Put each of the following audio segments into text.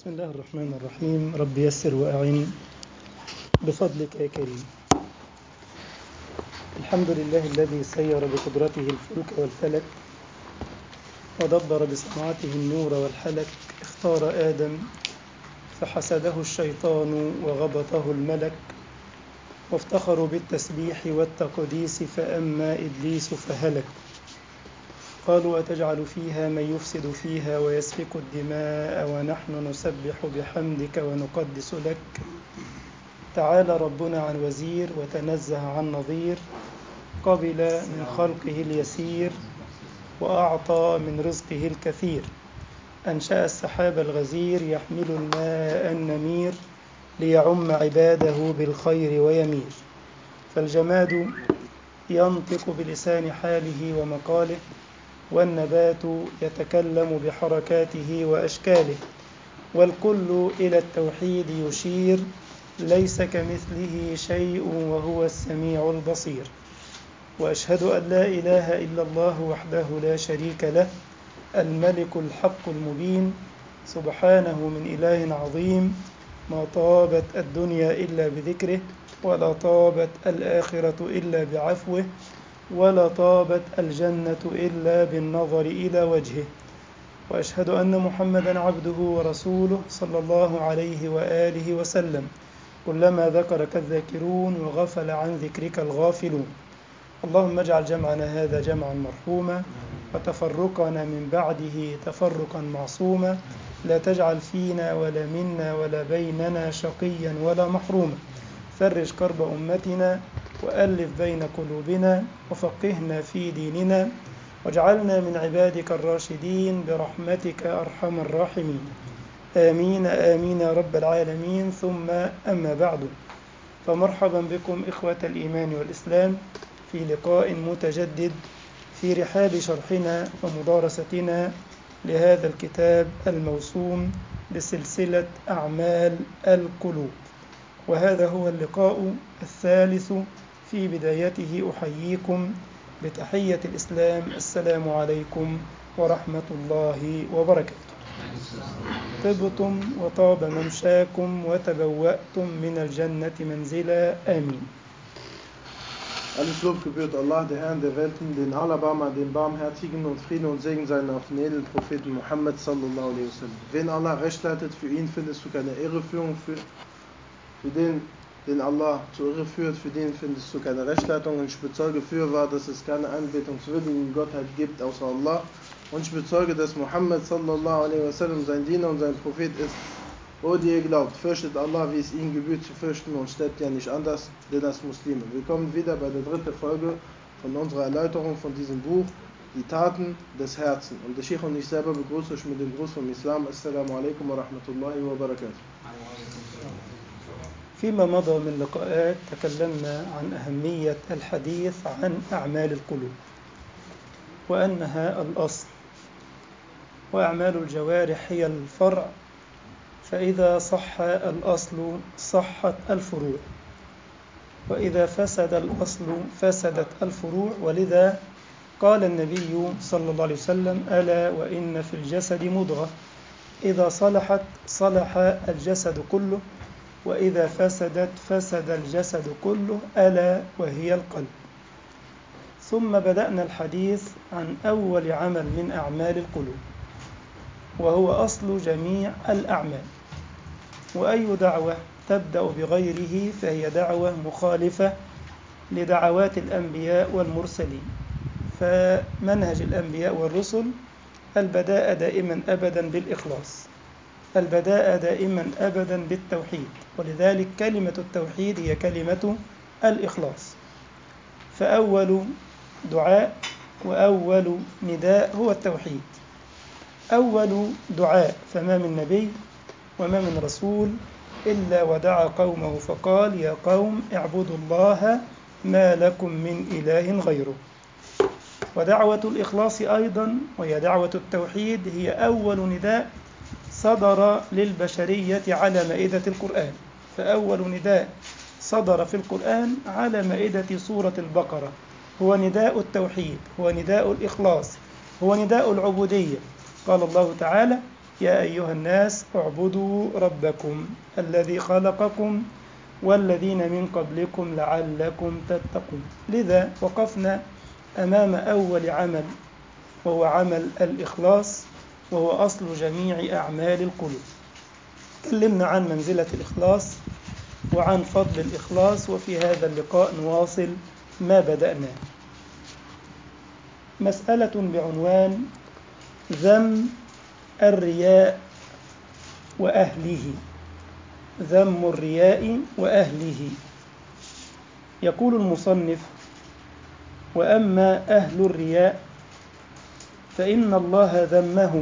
بسم الله الرحمن الرحيم رب يسر وأعن بفضلك يا كريم الحمد لله الذي سير بقدرته الفلك والفلك ودبر بصنعته النور والحلك اختار آدم فحسده الشيطان وغبطه الملك وافتخروا بالتسبيح والتقديس فأما إبليس فهلك قالوا أتجعل فيها من يفسد فيها ويسفك الدماء ونحن نسبح بحمدك ونقدس لك تعالى ربنا عن وزير وتنزه عن نظير قبل من خلقه اليسير وأعطى من رزقه الكثير أنشأ السحاب الغزير يحمل الماء النمير ليعم عباده بالخير ويمير فالجماد ينطق بلسان حاله ومقاله والنبات يتكلم بحركاته واشكاله والكل الى التوحيد يشير ليس كمثله شيء وهو السميع البصير واشهد ان لا اله الا الله وحده لا شريك له الملك الحق المبين سبحانه من اله عظيم ما طابت الدنيا الا بذكره ولا طابت الاخره الا بعفوه ولا طابت الجنة إلا بالنظر إلى وجهه وأشهد أن محمدا عبده ورسوله صلى الله عليه وآله وسلم كلما ذكرك الذاكرون وغفل عن ذكرك الغافلون اللهم اجعل جمعنا هذا جمعا مرحوما وتفرقنا من بعده تفرقا معصوما لا تجعل فينا ولا منا ولا بيننا شقيا ولا محروما فرج كرب أمتنا وألف بين قلوبنا وفقهنا في ديننا واجعلنا من عبادك الراشدين برحمتك أرحم الراحمين آمين آمين يا رب العالمين ثم أما بعد فمرحبا بكم إخوة الإيمان والإسلام في لقاء متجدد في رحاب شرحنا ومدارستنا لهذا الكتاب الموسوم بسلسلة أعمال القلوب وهذا هو اللقاء الثالث في بدايته أحييكم بتحية الإسلام السلام عليكم ورحمة الله وبركاته طبتم وطاب ممشاكم وتبوأتم من الجنة منزلا آمين Alles Lob gebührt Allah, der Herrn der Welten, den Alabamer, den Barmherzigen und Frieden und Segen seien auf den edlen Propheten Muhammad sallallahu alaihi wasallam. Wen Allah recht leitet, für ihn findest du keine Irreführung, für, für den den Allah zur Irre führt, für den findest du keine Rechtleitung. Und ich bezeuge fürwahr, dass es keine anbetungswürdigen Gottheit gibt außer Allah. Und ich bezeuge, dass Muhammad sallallahu alaihi wasallam sein Diener und sein Prophet ist. O die ihr glaubt, fürchtet Allah, wie es ihnen gebührt zu fürchten und stellt ja nicht anders, denn als Muslime. Willkommen wieder bei der dritten Folge von unserer Erläuterung von diesem Buch, die Taten des Herzens. Und der Sheikh und ich selber begrüße euch mit dem Gruß vom Islam. Assalamu alaikum wa rahmatullahi wa barakatuh. فيما مضى من لقاءات تكلمنا عن أهمية الحديث عن أعمال القلوب وأنها الأصل وأعمال الجوارح هي الفرع فإذا صح الأصل صحت الفروع وإذا فسد الأصل فسدت الفروع ولذا قال النبي صلى الله عليه وسلم ألا وإن في الجسد مضغة إذا صلحت صلح الجسد كله وإذا فسدت فسد الجسد كله ألا وهي القلب ثم بدأنا الحديث عن أول عمل من أعمال القلوب وهو أصل جميع الأعمال وأي دعوة تبدأ بغيره فهي دعوة مخالفة لدعوات الأنبياء والمرسلين فمنهج الأنبياء والرسل البداء دائما أبدا بالإخلاص البداء دائما أبدا بالتوحيد ولذلك كلمة التوحيد هي كلمة الإخلاص فأول دعاء وأول نداء هو التوحيد أول دعاء فما من نبي وما من رسول إلا ودعا قومه فقال يا قوم اعبدوا الله ما لكم من إله غيره ودعوة الإخلاص أيضا وهي دعوة التوحيد هي أول نداء صدر للبشرية على مائدة القرآن فأول نداء صدر في القرآن على مائدة سورة البقرة هو نداء التوحيد هو نداء الإخلاص هو نداء العبودية قال الله تعالى يا أيها الناس اعبدوا ربكم الذي خلقكم والذين من قبلكم لعلكم تتقون لذا وقفنا أمام أول عمل وهو عمل الإخلاص وهو أصل جميع أعمال القلوب تكلمنا عن منزلة الإخلاص وعن فضل الإخلاص وفي هذا اللقاء نواصل ما بدأناه مسألة بعنوان ذم الرياء وأهله ذم الرياء وأهله يقول المصنف وأما أهل الرياء فإن الله ذمهم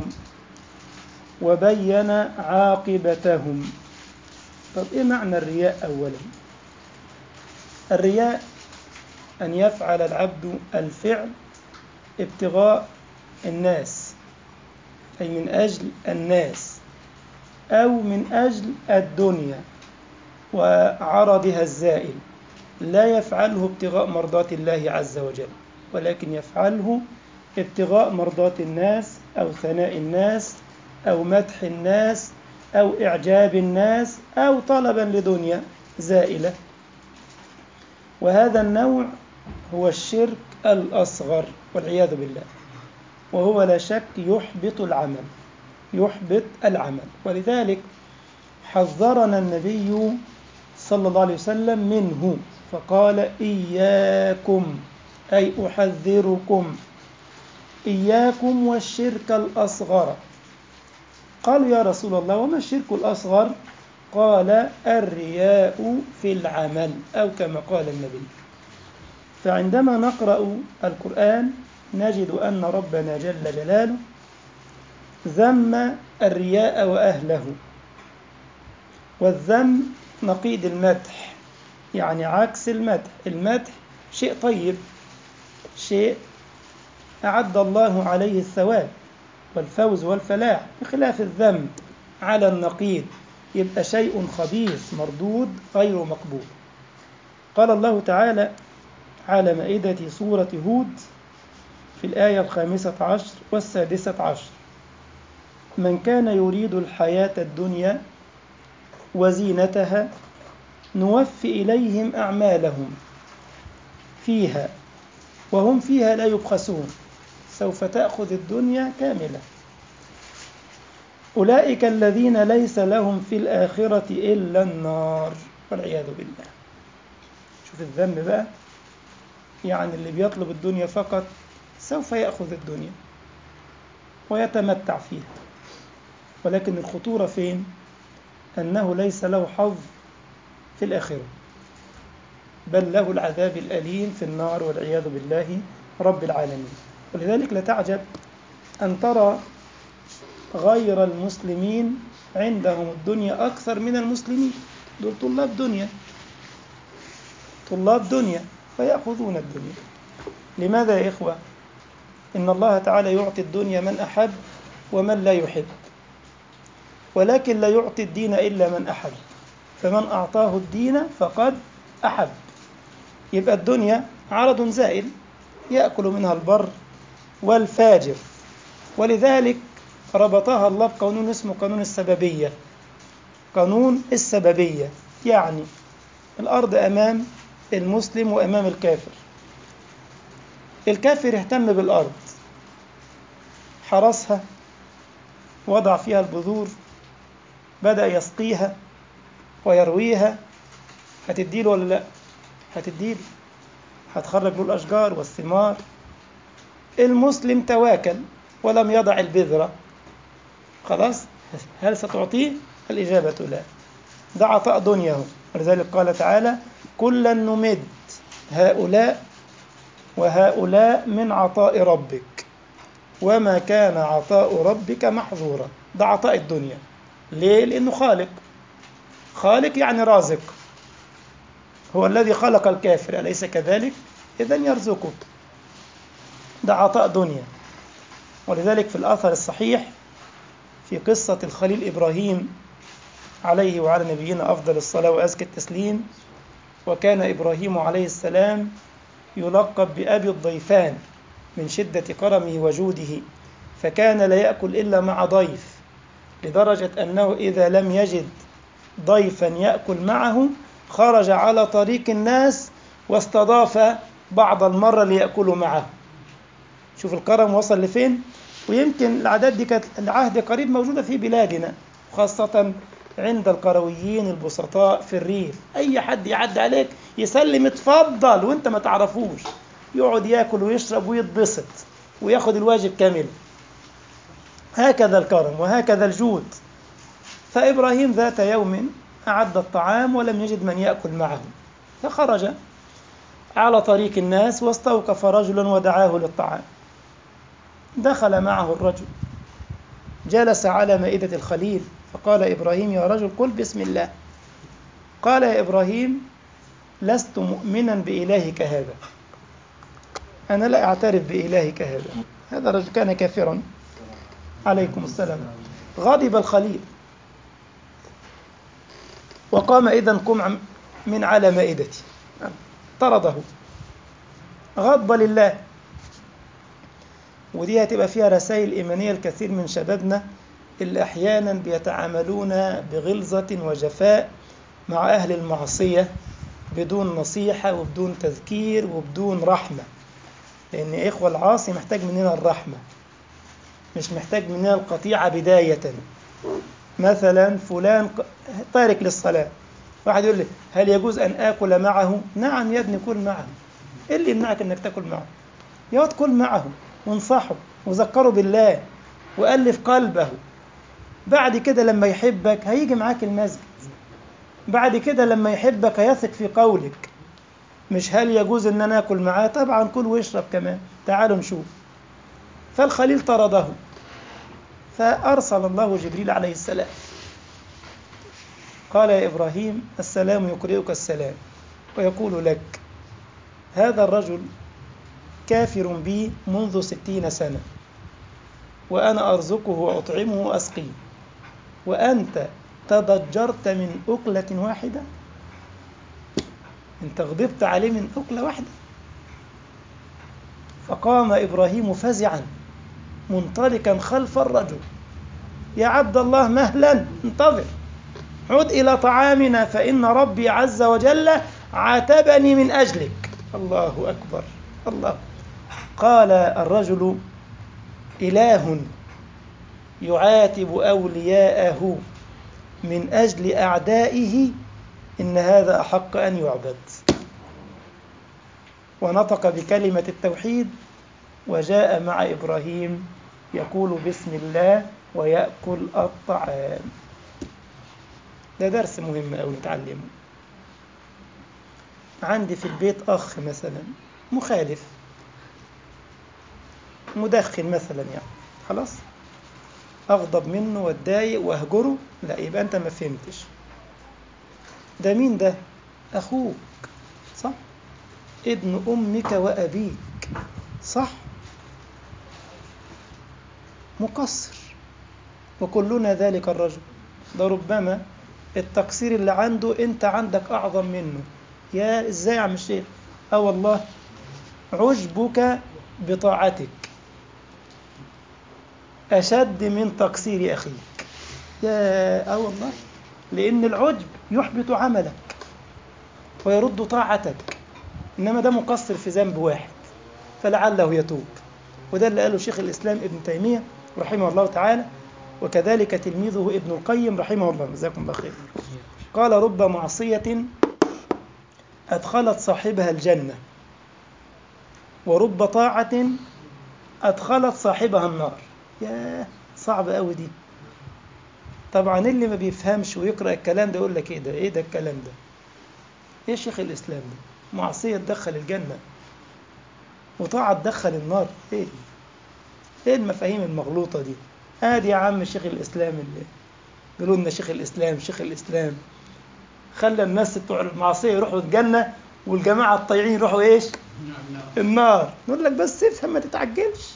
وبين عاقبتهم طب إيه معنى الرياء أولا الرياء أن يفعل العبد الفعل ابتغاء الناس أي من أجل الناس أو من أجل الدنيا وعرضها الزائل لا يفعله ابتغاء مرضاة الله عز وجل ولكن يفعله ابتغاء مرضاة الناس أو ثناء الناس أو مدح الناس أو إعجاب الناس أو طلبا لدنيا زائلة وهذا النوع هو الشرك الأصغر والعياذ بالله وهو لا شك يحبط العمل يحبط العمل ولذلك حذرنا النبي صلى الله عليه وسلم منه فقال إياكم أي أحذركم إياكم والشرك الأصغر قالوا يا رسول الله وما الشرك الأصغر قال الرياء في العمل أو كما قال النبي فعندما نقرأ القرآن نجد أن ربنا جل جلاله ذم الرياء وأهله والذم نقيض المدح يعني عكس المدح المدح شيء طيب شيء أعد الله عليه الثواب والفوز والفلاح بخلاف الذم على النقيض يبقى شيء خبيث مردود غير مقبول قال الله تعالى على مائدة سورة هود في الآية الخامسة عشر والسادسة عشر من كان يريد الحياة الدنيا وزينتها نوفي إليهم أعمالهم فيها وهم فيها لا يبخسون سوف تأخذ الدنيا كاملة أولئك الذين ليس لهم في الآخرة إلا النار والعياذ بالله شوف الذنب بقى يعني اللي بيطلب الدنيا فقط سوف يأخذ الدنيا ويتمتع فيها ولكن الخطورة فين؟ أنه ليس له حظ في الآخرة بل له العذاب الأليم في النار والعياذ بالله رب العالمين ولذلك لا تعجب أن ترى غير المسلمين عندهم الدنيا أكثر من المسلمين دول طلاب دنيا طلاب دنيا فيأخذون الدنيا لماذا يا إخوة إن الله تعالى يعطي الدنيا من أحب ومن لا يحب ولكن لا يعطي الدين إلا من أحب فمن أعطاه الدين فقد أحب يبقى الدنيا عرض زائل يأكل منها البر والفاجر ولذلك ربطها الله بقانون اسمه قانون السببية قانون السببية يعني الأرض أمام المسلم وأمام الكافر الكافر اهتم بالأرض حرسها وضع فيها البذور بدأ يسقيها ويرويها هتديله ولا لا هتديله هتخرج له الأشجار والثمار المسلم تواكل ولم يضع البذرة خلاص هل ستعطيه الإجابة لا ده عطاء دنياه ولذلك قال تعالى كلا نمد هؤلاء وهؤلاء من عطاء ربك وما كان عطاء ربك محظورا ده عطاء الدنيا ليه؟ لأنه خالق خالق يعني رازق هو الذي خلق الكافر أليس كذلك؟ إذا يرزقك ده عطاء دنيا ولذلك في الأثر الصحيح في قصة الخليل إبراهيم عليه وعلى نبينا أفضل الصلاة وأزكى التسليم وكان إبراهيم عليه السلام يلقب بأبي الضيفان من شدة كرمه وجوده فكان لا يأكل إلا مع ضيف لدرجة أنه إذا لم يجد ضيفا يأكل معه خرج على طريق الناس واستضاف بعض المرة ليأكلوا معه شوف الكرم وصل لفين ويمكن العادات دي كانت العهد قريب موجودة في بلادنا خاصة عند القرويين البسطاء في الريف أي حد يعدي عليك يسلم اتفضل وانت ما تعرفوش يقعد ياكل ويشرب ويتبسط وياخد الواجب كامل هكذا الكرم وهكذا الجود فإبراهيم ذات يوم أعد الطعام ولم يجد من يأكل معه فخرج على طريق الناس واستوقف رجلا ودعاه للطعام دخل معه الرجل جلس على مائدة الخليل فقال إبراهيم يا رجل قل بسم الله قال يا إبراهيم لست مؤمنا بإلهك هذا أنا لا أعترف بإلهك هذا هذا رجل كان كافرا عليكم السلام غضب الخليل وقام إذا قم من على مائدتي طرده غضب لله ودي هتبقى فيها رسائل إيمانية الكثير من شبابنا اللي أحيانا بيتعاملون بغلظة وجفاء مع أهل المعصية بدون نصيحة وبدون تذكير وبدون رحمة لأن يا إخوة العاصي محتاج مننا الرحمة مش محتاج مننا القطيعة بداية مثلا فلان تارك للصلاة واحد يقول لي هل يجوز أن آكل معه نعم يا ابني كل معه إيه اللي يمنعك أنك تاكل معه يقعد كل معه وانصحه وذكره بالله وألف قلبه بعد كده لما يحبك هيجي معاك المسجد بعد كده لما يحبك هيثق في قولك مش هل يجوز ان انا اكل معاه طبعا كل واشرب كمان تعالوا نشوف فالخليل طرده فارسل الله جبريل عليه السلام قال يا ابراهيم السلام يقرئك السلام ويقول لك هذا الرجل كافر بي منذ ستين سنة وأنا أرزقه وأطعمه وأسقيه وأنت تضجرت من أكلة واحدة أنت غضبت عليه من أكلة واحدة فقام إبراهيم فزعا منطلقا خلف الرجل يا عبد الله مهلا انتظر عد إلى طعامنا فإن ربي عز وجل عاتبني من أجلك الله أكبر الله قال الرجل إله يعاتب أولياءه من أجل أعدائه إن هذا أحق أن يعبد ونطق بكلمة التوحيد وجاء مع إبراهيم يقول بسم الله ويأكل الطعام ده درس مهم أو نتعلمه عندي في البيت أخ مثلا مخالف مدخن مثلا يعني خلاص أغضب منه واتضايق وأهجره لا يبقى أنت ما فهمتش ده مين ده أخوك صح ابن أمك وأبيك صح مقصر وكلنا ذلك الرجل ده ربما التقصير اللي عنده انت عندك اعظم منه يا ازاي يا عم الشيخ اه والله عجبك بطاعتك اشد من تقصير اخيك يا اه والله لان العجب يحبط عملك ويرد طاعتك انما ده مقصر في ذنب واحد فلعله يتوب وده اللي قاله شيخ الاسلام ابن تيميه رحمه الله تعالى وكذلك تلميذه ابن القيم رحمه الله جزاكم الله خير قال رب معصية أدخلت صاحبها الجنة ورب طاعة أدخلت صاحبها النار يا صعب قوي دي طبعا اللي ما بيفهمش ويقرأ الكلام ده يقول لك ايه ده ايه ده الكلام ده ايه شيخ الإسلام ده معصية تدخل الجنة وطاعة تدخل النار ايه ايه المفاهيم المغلوطة دي ادي يا عم شيخ الاسلام اللي بيقولوا لنا شيخ الاسلام شيخ الاسلام خلى الناس بتوع المعصيه يروحوا الجنه والجماعه الطيعين يروحوا ايش؟ النار نقول لك بس افهم ما تتعجلش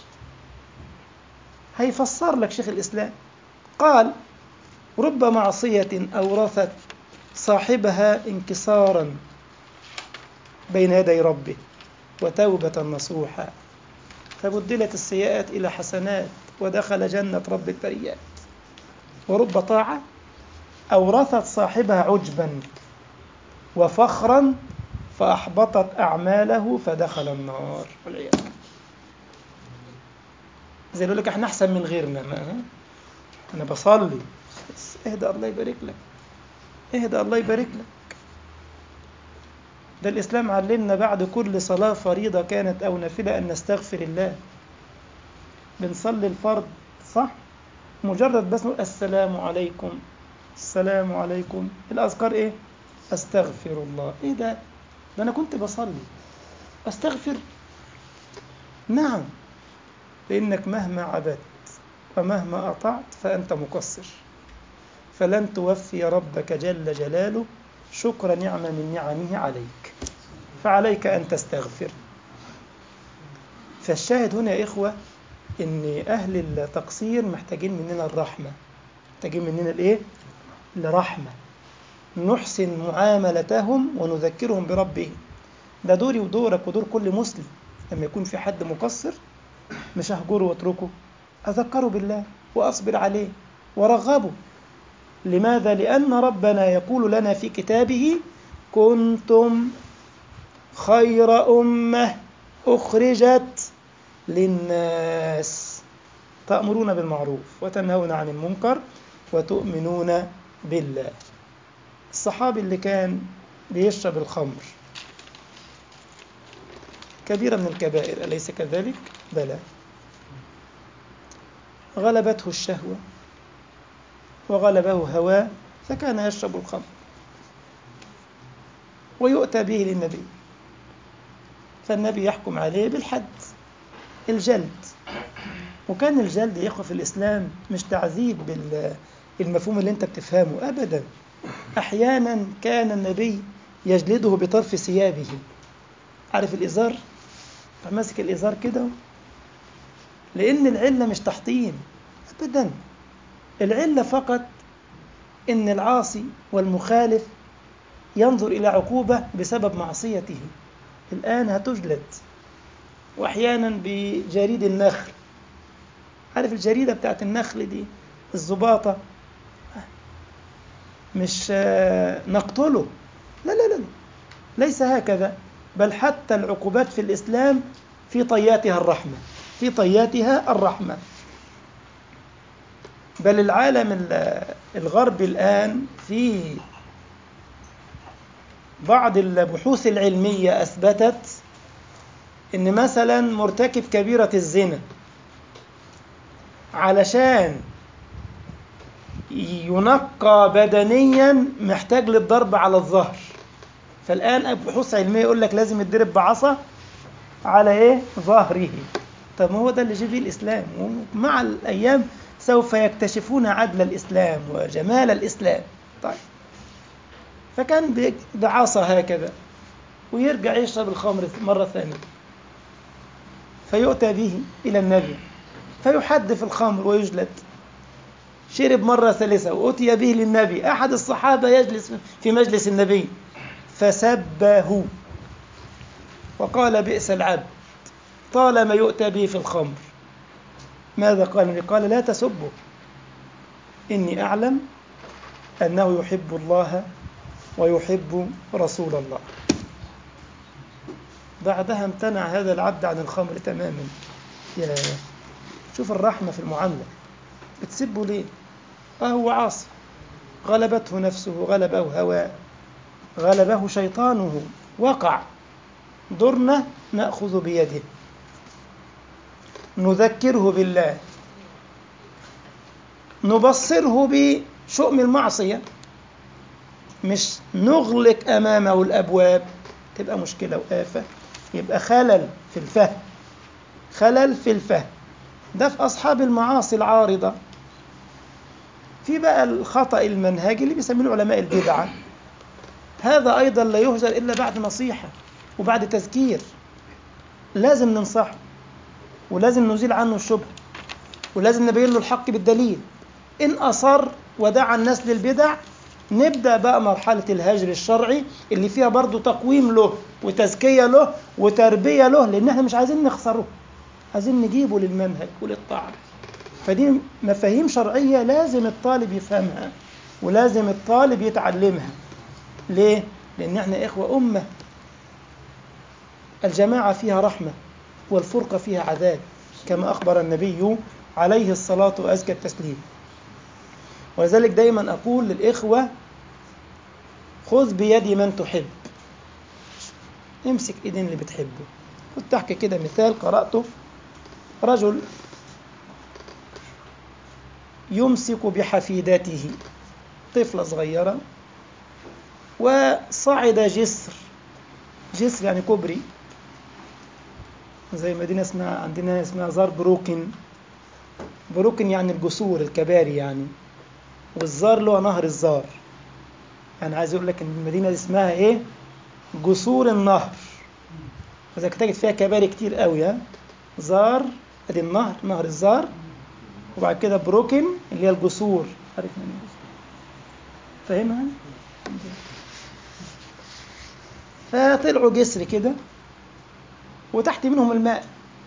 هيفسر لك شيخ الاسلام قال رب معصيه اورثت صاحبها انكسارا بين يدي ربه وتوبه نصوحا فبدلت السيئات الى حسنات ودخل جنة رب البريات ورب طاعة أورثت صاحبها عجبا وفخرا فأحبطت أعماله فدخل النار والعياذ بالله. زي يقول لك احنا أحسن من غيرنا ما أنا بصلي بس اهدى الله يبارك لك اهدى الله يبارك لك ده الإسلام علمنا بعد كل صلاة فريضة كانت أو نافلة أن نستغفر الله بنصلي الفرض صح مجرد بس نقول السلام عليكم السلام عليكم الأذكار إيه أستغفر الله إيه ده ده أنا كنت بصلي أستغفر نعم لأنك مهما عبدت ومهما أطعت فأنت مقصر فلن توفي ربك جل جلاله شكر نعمة من نعمه عليك فعليك أن تستغفر فالشاهد هنا يا إخوة إن أهل التقصير محتاجين مننا الرحمة محتاجين مننا الإيه؟ الرحمة نحسن معاملتهم ونذكرهم بربهم ده دوري ودورك ودور كل مسلم لما يكون في حد مقصر مش أهجره واتركه أذكره بالله وأصبر عليه ورغبه لماذا؟ لأن ربنا يقول لنا في كتابه كنتم خير أمة أخرجت للناس تأمرون بالمعروف وتنهون عن المنكر وتؤمنون بالله الصحابي اللي كان بيشرب الخمر كبيرة من الكبائر أليس كذلك؟ بلى غلبته الشهوة وغلبه هواه فكان يشرب الخمر ويؤتى به للنبي فالنبي يحكم عليه بالحد الجلد وكان الجلد يا اخوه في الاسلام مش تعذيب بالمفهوم اللي انت بتفهمه ابدا احيانا كان النبي يجلده بطرف ثيابه عارف الازار ماسك الازار كده لان العله مش تحطيم ابدا العله فقط ان العاصي والمخالف ينظر الى عقوبه بسبب معصيته الان هتجلد واحيانا بجريد النخل عارف الجريده بتاعت النخل دي الزباطه مش نقتله لا لا لا ليس هكذا بل حتى العقوبات في الاسلام في طياتها الرحمه في طياتها الرحمه بل العالم الغربي الان في بعض البحوث العلميه اثبتت ان مثلا مرتكب كبيره الزنا علشان ينقى بدنيا محتاج للضرب على الظهر فالان بحوث علميه يقول لك لازم يتضرب بعصا على ايه ظهره طب ما هو ده اللي جه فيه الاسلام ومع الايام سوف يكتشفون عدل الاسلام وجمال الاسلام طيب فكان بعصا هكذا ويرجع يشرب الخمر مره ثانيه فيؤتى به إلى النبي فيحد في الخمر ويجلد شرب مرة ثالثة وأتي به للنبي أحد الصحابة يجلس في مجلس النبي فسبه وقال بئس العبد طالما يؤتى به في الخمر ماذا قال النبي قال لا تسبه إني أعلم أنه يحب الله ويحب رسول الله بعدها امتنع هذا العبد عن الخمر تماما يا شوف الرحمة في المعاملة بتسبه ليه اه هو عاصي غلبته نفسه غلبه هواه غلبه شيطانه وقع ضرنا نأخذ بيده نذكره بالله نبصره بشؤم المعصية مش نغلق أمامه الأبواب تبقى مشكلة وآفة يبقى خلل في الفهم خلل في الفهم ده في أصحاب المعاصي العارضة في بقى الخطأ المنهجي اللي بيسميه علماء البدعة هذا أيضا لا يهجر إلا بعد نصيحة وبعد تذكير لازم ننصحه ولازم نزيل عنه الشبهة ولازم نبين له الحق بالدليل إن أصر ودعا الناس للبدع نبدأ بقى مرحلة الهجر الشرعي اللي فيها برضو تقويم له وتزكية له وتربية له لأن احنا مش عايزين نخسره عايزين نجيبه للمنهج وللطاعة فدي مفاهيم شرعية لازم الطالب يفهمها ولازم الطالب يتعلمها ليه؟ لأن احنا إخوة أمة الجماعة فيها رحمة والفرقة فيها عذاب كما أخبر النبي عليه الصلاة وأزكى التسليم ولذلك دايما أقول للإخوة خذ بيد من تحب امسك ايدين اللي بتحبه كنت احكي كده مثال قرأته رجل يمسك بحفيدته طفلة صغيرة وصعد جسر جسر يعني كوبري زي مدينة اسمها عندنا اسمها زار بروكن بروكن يعني الجسور الكباري يعني والزار له نهر الزار يعني عايز اقول لك ان المدينة دي اسمها ايه جسور النهر فإذا تجد فيها كباري كتير قوي ها زار ادي النهر نهر الزار وبعد كده بروكن اللي هي الجسور عارف يعني فاهمها؟ فطلعوا جسر كده وتحت منهم الماء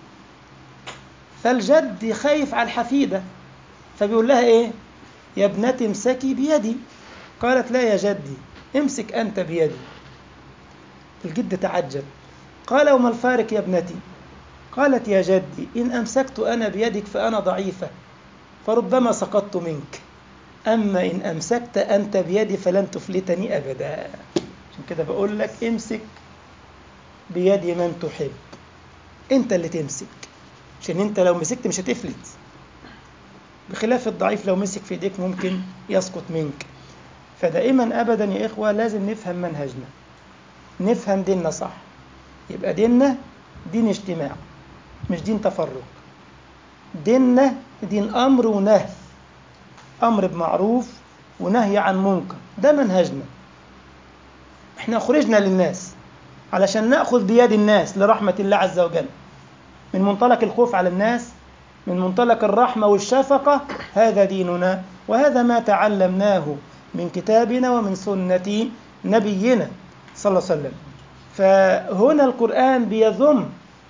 فالجد خايف على الحفيدة فبيقول لها ايه يا ابنتي امسكي بيدي قالت لا يا جدي امسك أنت بيدي الجد تعجب قال وما الفارق يا ابنتي قالت يا جدي إن أمسكت أنا بيدك فأنا ضعيفة فربما سقطت منك أما إن أمسكت أنت بيدي فلن تفلتني أبدا عشان كده بقول لك امسك بيد من تحب أنت اللي تمسك عشان أنت لو مسكت مش هتفلت بخلاف الضعيف لو مسك في ايديك ممكن يسقط منك فدائما ابدا يا اخوه لازم نفهم منهجنا نفهم ديننا صح يبقى ديننا دين اجتماع مش دين تفرق ديننا دين امر ونهي امر بمعروف ونهي عن منكر ده منهجنا احنا خرجنا للناس علشان ناخذ بيد الناس لرحمه الله عز وجل من منطلق الخوف على الناس من منطلق الرحمه والشفقه هذا ديننا وهذا ما تعلمناه من كتابنا ومن سنه نبينا صلى الله عليه وسلم فهنا القرآن بيذم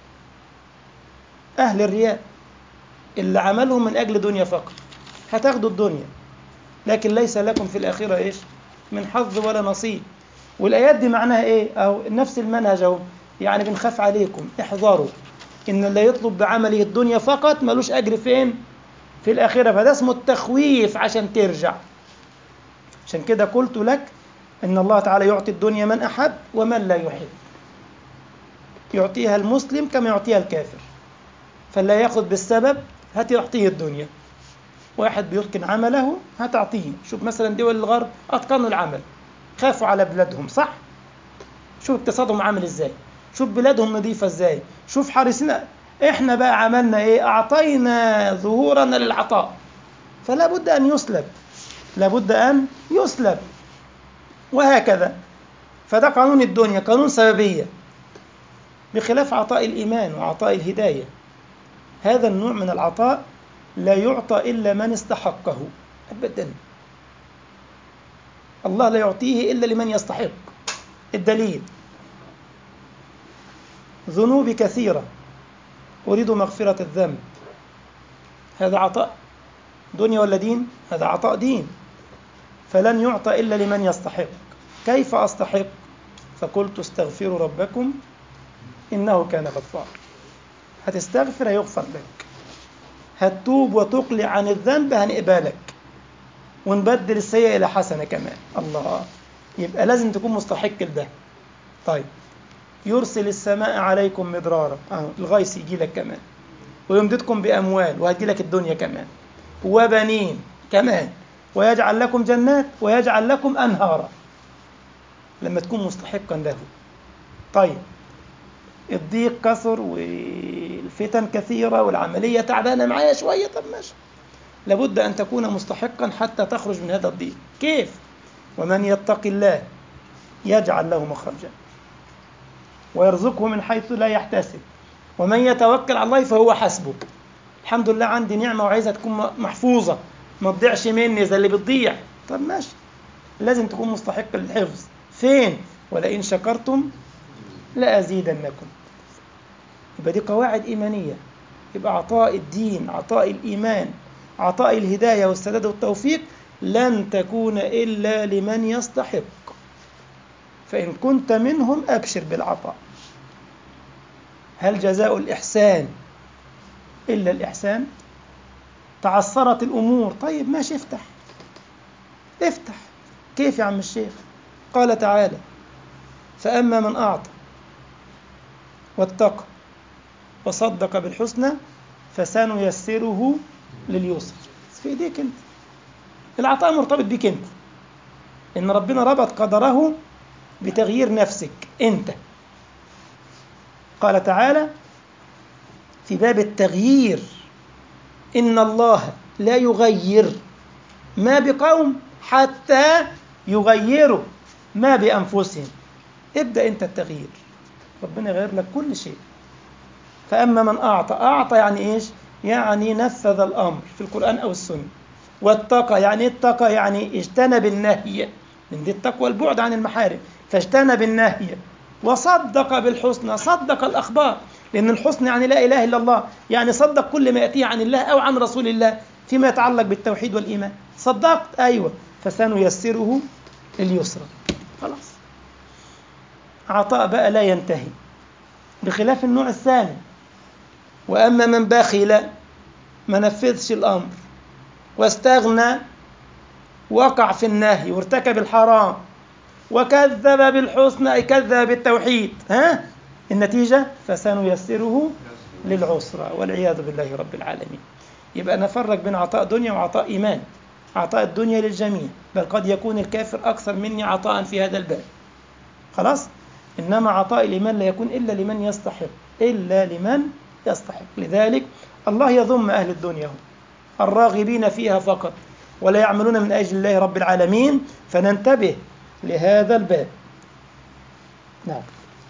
أهل الرياء اللي عملهم من أجل دنيا فقط هتاخدوا الدنيا لكن ليس لكم في الآخرة إيش من حظ ولا نصيب والآيات دي معناها إيه أو نفس المنهج أهو يعني بنخاف عليكم احذروا إن اللي يطلب بعمله الدنيا فقط ملوش أجر فين في الآخرة فده اسمه التخويف عشان ترجع عشان كده قلت لك إن الله تعالى يعطي الدنيا من أحب ومن لا يحب يعطيها المسلم كما يعطيها الكافر فلا يأخذ بالسبب هتعطيه الدنيا واحد بيتقن عمله هتعطيه شوف مثلا دول الغرب أتقنوا العمل خافوا على بلادهم صح شوف اقتصادهم عامل ازاي شوف بلادهم نظيفة ازاي شوف حارسين احنا بقى عملنا ايه اعطينا ظهورنا للعطاء فلا بد ان يسلب لابد ان يسلب وهكذا فده قانون الدنيا قانون سببية بخلاف عطاء الإيمان وعطاء الهداية هذا النوع من العطاء لا يعطى إلا من استحقه أبدا الله لا يعطيه إلا لمن يستحق الدليل ذنوبي كثيرة أريد مغفرة الذنب هذا عطاء دنيا ولا دين هذا عطاء دين فلن يعطى إلا لمن يستحق كيف أستحق فقلت استغفروا ربكم إنه كان غفارا هتستغفر هيغفر لك هتتوب وتقلع عن الذنب هنقبلك ونبدل السيئة إلى حسنة كمان الله يبقى لازم تكون مستحق لده طيب يرسل السماء عليكم مدرارا أهو الغيث يجي لك كمان ويمددكم بأموال وهتجي لك الدنيا كمان وبنين كمان ويجعل لكم جنات ويجعل لكم أنهارا لما تكون مستحقا له طيب الضيق كثر والفتن كثيرة والعملية تعبانة معايا شوية طب ماشي لابد أن تكون مستحقا حتى تخرج من هذا الضيق كيف؟ ومن يتق الله يجعل له مخرجا ويرزقه من حيث لا يحتسب ومن يتوكل على الله فهو حسبه الحمد لله عندي نعمة وعايزها تكون محفوظة ما تضيعش مني زي اللي بتضيع طب ماشي لازم تكون مستحق للحفظ فين ولئن شكرتم لأزيدنكم يبقى دي قواعد إيمانية يبقى عطاء الدين عطاء الإيمان عطاء الهداية والسداد والتوفيق لن تكون إلا لمن يستحق فإن كنت منهم أبشر بالعطاء هل جزاء الإحسان إلا الإحسان تعثرت الأمور طيب ماشي افتح افتح كيف يا عم الشيخ قال تعالى فأما من أعطى واتقى وصدق بالحسنى فسنيسره لليسر في ايديك انت العطاء مرتبط بيك انت ان ربنا ربط قدره بتغيير نفسك انت قال تعالى في باب التغيير ان الله لا يغير ما بقوم حتى يغيروا ما بانفسهم ابدا انت التغيير ربنا يغير لك كل شيء فاما من اعطى اعطى يعني ايش يعني نفذ الامر في القران او السنه واتقى يعني اتقى يعني اجتنب النهي من دي التقوى البعد عن المحارم فاجتنب النهي وصدق بالحسنى صدق الاخبار لان الحسن يعني لا اله الا الله يعني صدق كل ما ياتيه عن الله او عن رسول الله فيما يتعلق بالتوحيد والايمان صدقت ايوه فسنيسره لليسرى خلاص عطاء بقى لا ينتهي بخلاف النوع الثاني واما من بخل ما نفذش الامر واستغنى وقع في النهي وارتكب الحرام وكذب بالحسنى اي كذب بالتوحيد ها النتيجه فسنيسره للعسرى والعياذ بالله رب العالمين يبقى نفرق بين عطاء دنيا وعطاء ايمان عطاء الدنيا للجميع بل قد يكون الكافر اكثر مني عطاء في هذا الباب خلاص انما عطاء الايمان لا يكون الا لمن يستحق الا لمن يستحق لذلك الله يضم اهل الدنيا هم الراغبين فيها فقط ولا يعملون من اجل الله رب العالمين فننتبه لهذا الباب نعم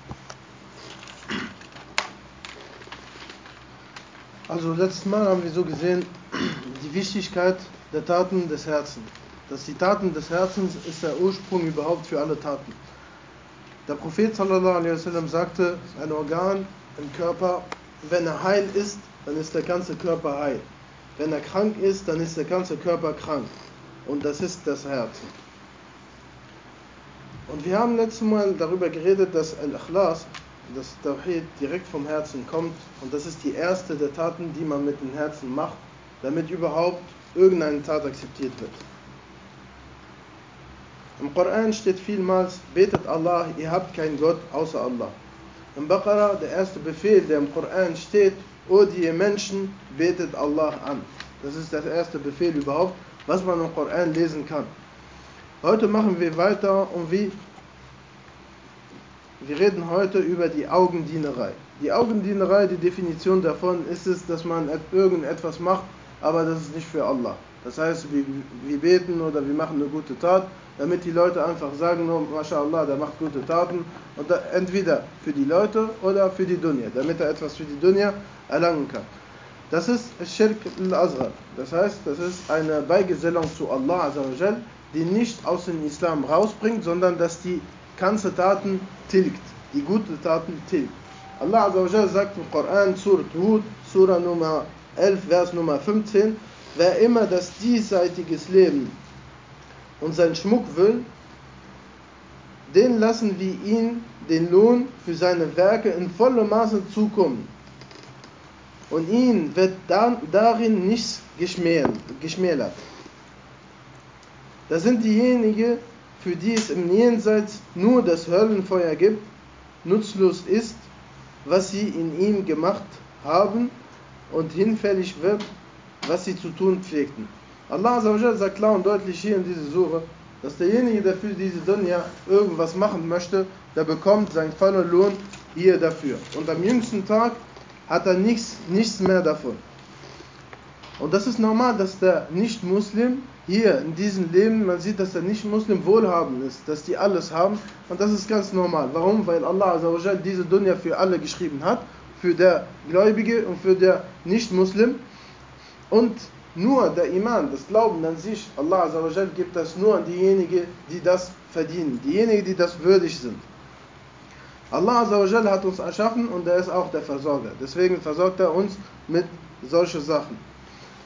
Also letztes Mal haben wir so gesehen, die Wichtigkeit der Taten des Herzens. Dass die Taten des Herzens ist der Ursprung überhaupt für alle Taten. Der Prophet sallallahu alaihi wasallam sagte, ein Organ im Körper, wenn er heil ist, dann ist der ganze Körper heil. Wenn er krank ist, dann ist der ganze Körper krank. Und das ist das Herz. Und wir haben letztes Mal darüber geredet, dass Al-Ikhlas, das Tawhid, direkt vom Herzen kommt. Und das ist die erste der Taten, die man mit dem Herzen macht, damit überhaupt irgendeine Tat akzeptiert wird. Im Koran steht vielmals, betet Allah, ihr habt keinen Gott außer Allah. Im Baqarah, der erste Befehl, der im Koran steht, O die Menschen, betet Allah an. Das ist der erste Befehl überhaupt, was man im Koran lesen kann. Heute machen wir weiter und wie wir reden heute über die Augendienerei. Die Augendienerei, die Definition davon ist es, dass man irgendetwas macht, aber das ist nicht für Allah. Das heißt, wir, wir beten oder wir machen eine gute Tat, damit die Leute einfach sagen, oh, MashaAllah, der macht gute Taten. Und da, entweder für die Leute oder für die Dunya, damit er etwas für die Dunya erlangen kann. Das ist Shirk al-Azhar. Das heißt, das ist eine Beigesellung zu Allah Azzawajal, die nicht aus dem Islam rausbringt, sondern dass die ganze Taten tilgt, die guten Taten tilgt. Allah Azzawajal sagt im Koran, Surat Hud, Surah Nummer 11, Vers Nummer 15, wer immer das diesseitiges Leben und seinen Schmuck will, den lassen wir ihn den Lohn für seine Werke in vollem Maße zukommen. Und ihn wird dann, darin nichts geschmälert. Das sind diejenigen, für die es im Jenseits nur das Höllenfeuer gibt, nutzlos ist, was sie in ihm gemacht haben und hinfällig wird, was sie zu tun pflegten. Allah Azzawajal sagt klar und deutlich hier in dieser Sure, dass derjenige, der für diese Dunya irgendwas machen möchte, der bekommt seinen vollen Lohn hier dafür. Und am jüngsten Tag hat er nichts, nichts mehr davon. Und das ist normal, dass der Nicht-Muslim hier in diesem Leben, man sieht, dass der Nicht-Muslim wohlhabend ist, dass die alles haben. Und das ist ganz normal. Warum? Weil Allah Azzawajal diese Dunya für alle geschrieben hat, für der Gläubige und für der Nicht-Muslim. Und nur der Iman, das Glauben an sich, Allah Azzawajal gibt das nur an diejenigen, die das verdienen, diejenigen, die das würdig sind. Allah Azzawajal hat uns erschaffen und er ist auch der Versorger. Deswegen versorgt er uns mit solchen Sachen.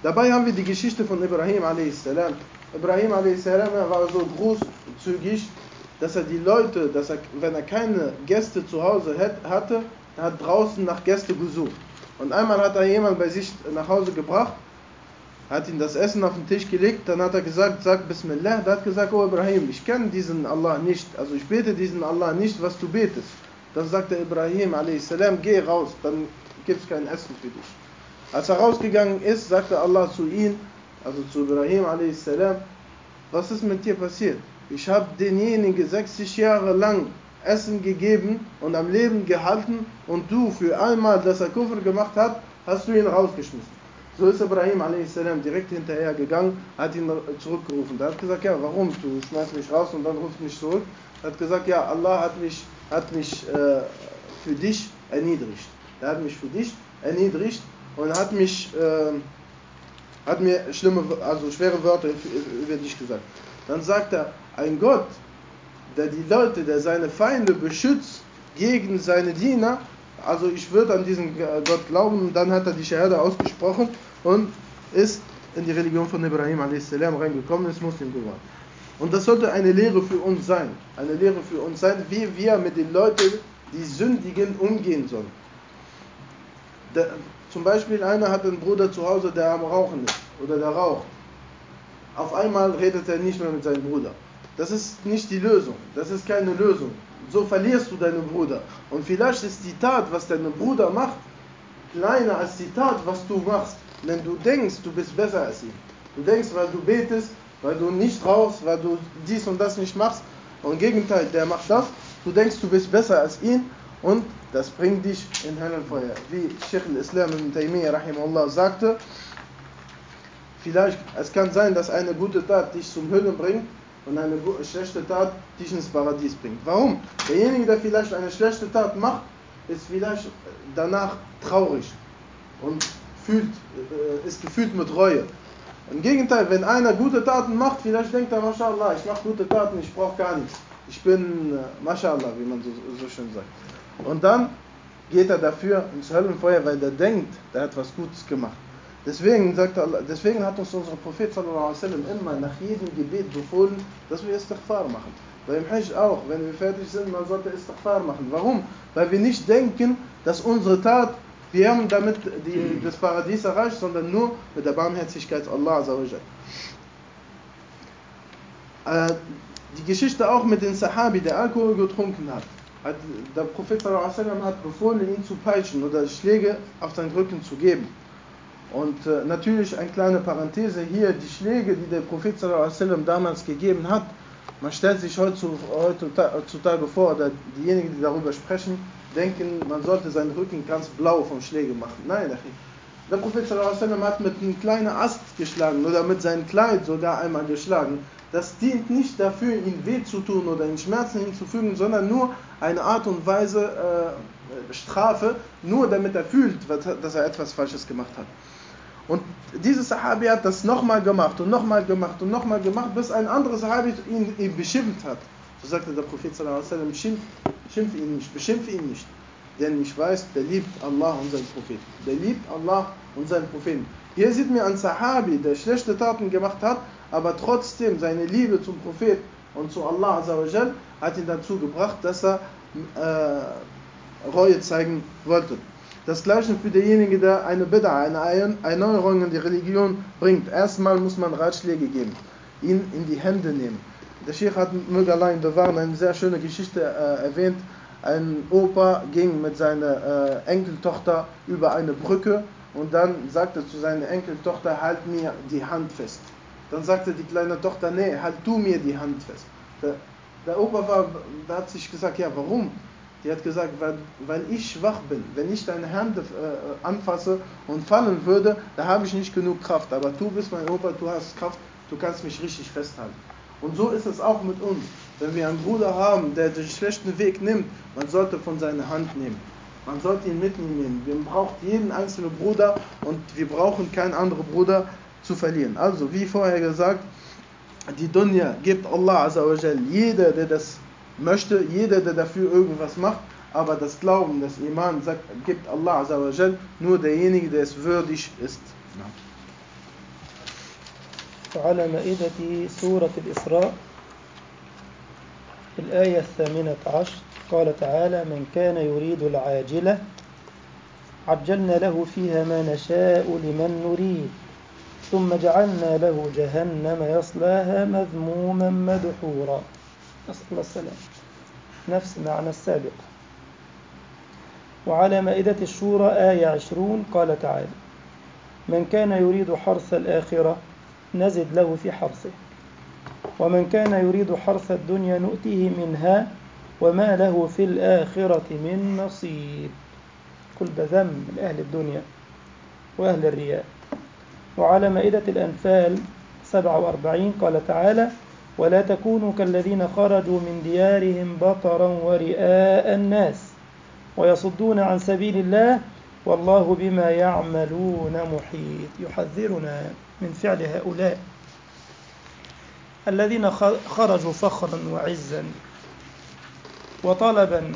Dabei haben wir die Geschichte von Ibrahim a.s. Ibrahim a.s. er war so großzügig, dass er die Leute, dass er, wenn er keine Gäste zu Hause hatte, er hat draußen nach Gäste gesucht. Und einmal hat er jemand bei sich nach Hause gebracht, hat ihm das Essen auf den Tisch gelegt, dann hat er gesagt, sag Bismillah, der hat gesagt, oh Ibrahim, ich kenne diesen Allah nicht, also ich bete diesen Allah nicht, was du betest. Dann sagt der Ibrahim a.s., geh raus, dann gibt es kein Essen für dich. Als er rausgegangen ist, sagte Allah zu ihm, also zu Ibrahim a.s., was ist mit dir passiert? Ich habe denjenigen 60 Jahre lang Essen gegeben und am Leben gehalten und du für einmal, dass er Kufr gemacht hat, hast du ihn rausgeschmissen. So ist Ibrahim a.s. direkt hinterher gegangen, hat ihn zurückgerufen. Er hat gesagt, ja, warum? Du schmeißt mich raus und dann rufst mich zurück. Er hat gesagt, ja, Allah hat mich, hat mich äh, für dich erniedrigt. Er hat mich für dich erniedrigt und hat mich, äh, hat mir schlimme, also schwere Wörter über dich gesagt. Dann sagt er, ein Gott, der die Leute, der seine Feinde beschützt gegen seine Diener, also ich würde an diesen Gott glauben, und dann hat er die Shahada ausgesprochen und ist in die Religion von Ibrahim a.s. reingekommen, ist Muslim geworden. Und das sollte eine Lehre für uns sein. Eine Lehre für uns sein, wie wir mit den Leuten, die Sündigen, umgehen sollen. Der, zum Beispiel einer hat einen Bruder zu Hause, der am Rauchen ist oder der raucht. Auf einmal redet er nicht mehr mit seinem Bruder. Das ist nicht die Lösung. Das ist keine Lösung. So verlierst du deinen Bruder. Und vielleicht ist die Tat, was dein Bruder macht, kleiner als die Tat, was du machst. Denn du denkst, du bist besser als ihn. Du denkst, weil du betest, weil du nicht rauchst, weil du dies und das nicht machst. Und im Gegenteil, der macht das. Du denkst, du bist besser als ihn und das bringt dich in Höllenfeuer. Wie Sheikh al-Islam ibn Taymiyyah rahimahullah sagte, vielleicht, es kann sein, dass eine gute Tat dich zum Höllen bringt und eine schlechte Tat dich ins Paradies bringt. Warum? Derjenige, der vielleicht eine schlechte Tat macht, ist vielleicht danach traurig und fühlt, äh, ist gefühlt mit Reue. Im Gegenteil, wenn einer gute Taten macht, vielleicht denkt er, Mashallah, ich mache gute Taten, ich brauche gar nichts. Ich bin, äh, Mashallah, wie man so, so schön sagt. Und dann geht er dafür ins Höllenfeuer, weil er denkt, er hat was Gutes gemacht. Deswegen, sagt Allah, deswegen hat uns unser Prophet sallallahu alaihi wasallam immer nach jedem Gebet befohlen, dass wir Istighfar machen. Beim Hajj auch, wenn wir fertig sind, man sollte Istighfar machen. Warum? Weil wir nicht denken, dass unsere Tat, wir haben damit die, das Paradies erreicht, sondern nur mit der Barmherzigkeit Allah Azzawajal. Äh, die Geschichte auch mit dem Sahabi, der Alkohol getrunken hat. hat der Prophet sallallahu alaihi wasallam hat befohlen, ihn zu peitschen oder Schläge auf seinen Rücken zu geben. Und äh, natürlich eine kleine Parenthese hier, die Schläge, die der Prophet sallam, damals gegeben hat, man stellt sich heutzutage vor, oder diejenigen, die darüber sprechen, denken, man sollte seinen Rücken ganz blau vom Schläge machen. Nein, der Prophet sallam, hat mit einem kleinen Ast geschlagen oder mit seinem Kleid sogar einmal geschlagen. Das dient nicht dafür, ihn weh zu tun oder ihn Schmerzen hinzufügen, sondern nur eine Art und Weise äh, Strafe, nur damit er fühlt, dass er etwas Falsches gemacht hat. Und dieser Sahabi hat das nochmal gemacht und nochmal gemacht und nochmal gemacht, bis ein anderer Sahabi ihn, ihn beschimpft hat. So sagte der Prophet sallam, schimpf, schimpf ihn nicht, beschimpf ihn nicht. Denn ich weiß, der liebt Allah und seinen Propheten. Der liebt Allah und seinen Propheten. Hier sieht mir ein Sahabi, der schlechte Taten gemacht hat, aber trotzdem seine Liebe zum Prophet und zu Allah Azzawajal hat ihn dazu gebracht, dass er äh, Reue zeigen wollte. Das gleiche für denjenigen, der eine Bid'a, eine Erneuerung in die Religion bringt. Erstmal muss man Ratschläge geben, ihn in die Hände nehmen. Der Sheikh hat möge allein bewahren eine sehr schöne Geschichte äh, erwähnt. Ein Opa ging mit seiner äh, Enkeltochter über eine Brücke und dann sagte zu seiner Enkeltochter, halt mir die Hand fest. Dann sagte die kleine Tochter, nee, halt du mir die Hand fest. Der, der Opa war, der hat sich gesagt, ja, warum? Die hat gesagt, weil, weil ich schwach bin. Wenn ich deine Hände äh, anfasse und fallen würde, da habe ich nicht genug Kraft. Aber du bist mein Opa, du hast Kraft, du kannst mich richtig festhalten. Und so ist es auch mit uns. Wenn wir einen Bruder haben, der den schlechten Weg nimmt, man sollte von seiner Hand nehmen. Man sollte ihn mitnehmen. Wir brauchen jeden einzelnen Bruder und wir brauchen keinen anderen Bruder zu verlieren. Also, wie vorher gesagt, die Dunya gibt Allah Azzawajal. Jeder, der das möchte, jeder, der dafür irgendwas macht, aber das Glauben, das Iman sagt, gibt Allah Azzawajal nur derjenige, der es würdig ist. Ja. وعلى مائدة سورة الإسراء الآية الثامنة عشر قال تعالى من كان يريد العاجلة عجلنا له فيها ما نشاء لمن نريد ثم جعلنا له جهنم يصلاها مذموما مدحورا نسأل الله السلام نفس معنى السابق وعلى مائدة الشورى آية عشرون قال تعالى من كان يريد حرث الآخرة نزد له في حرثه ومن كان يريد حرث الدنيا نؤتيه منها وما له في الآخرة من نصيب كل بذم من أهل الدنيا وأهل الرياء وعلى مائدة الأنفال 47 قال تعالى ولا تكونوا كالذين خرجوا من ديارهم بطرا ورئاء الناس ويصدون عن سبيل الله والله بما يعملون محيط يحذرنا من فعل هؤلاء الذين خرجوا فخرا وعزا وطلبا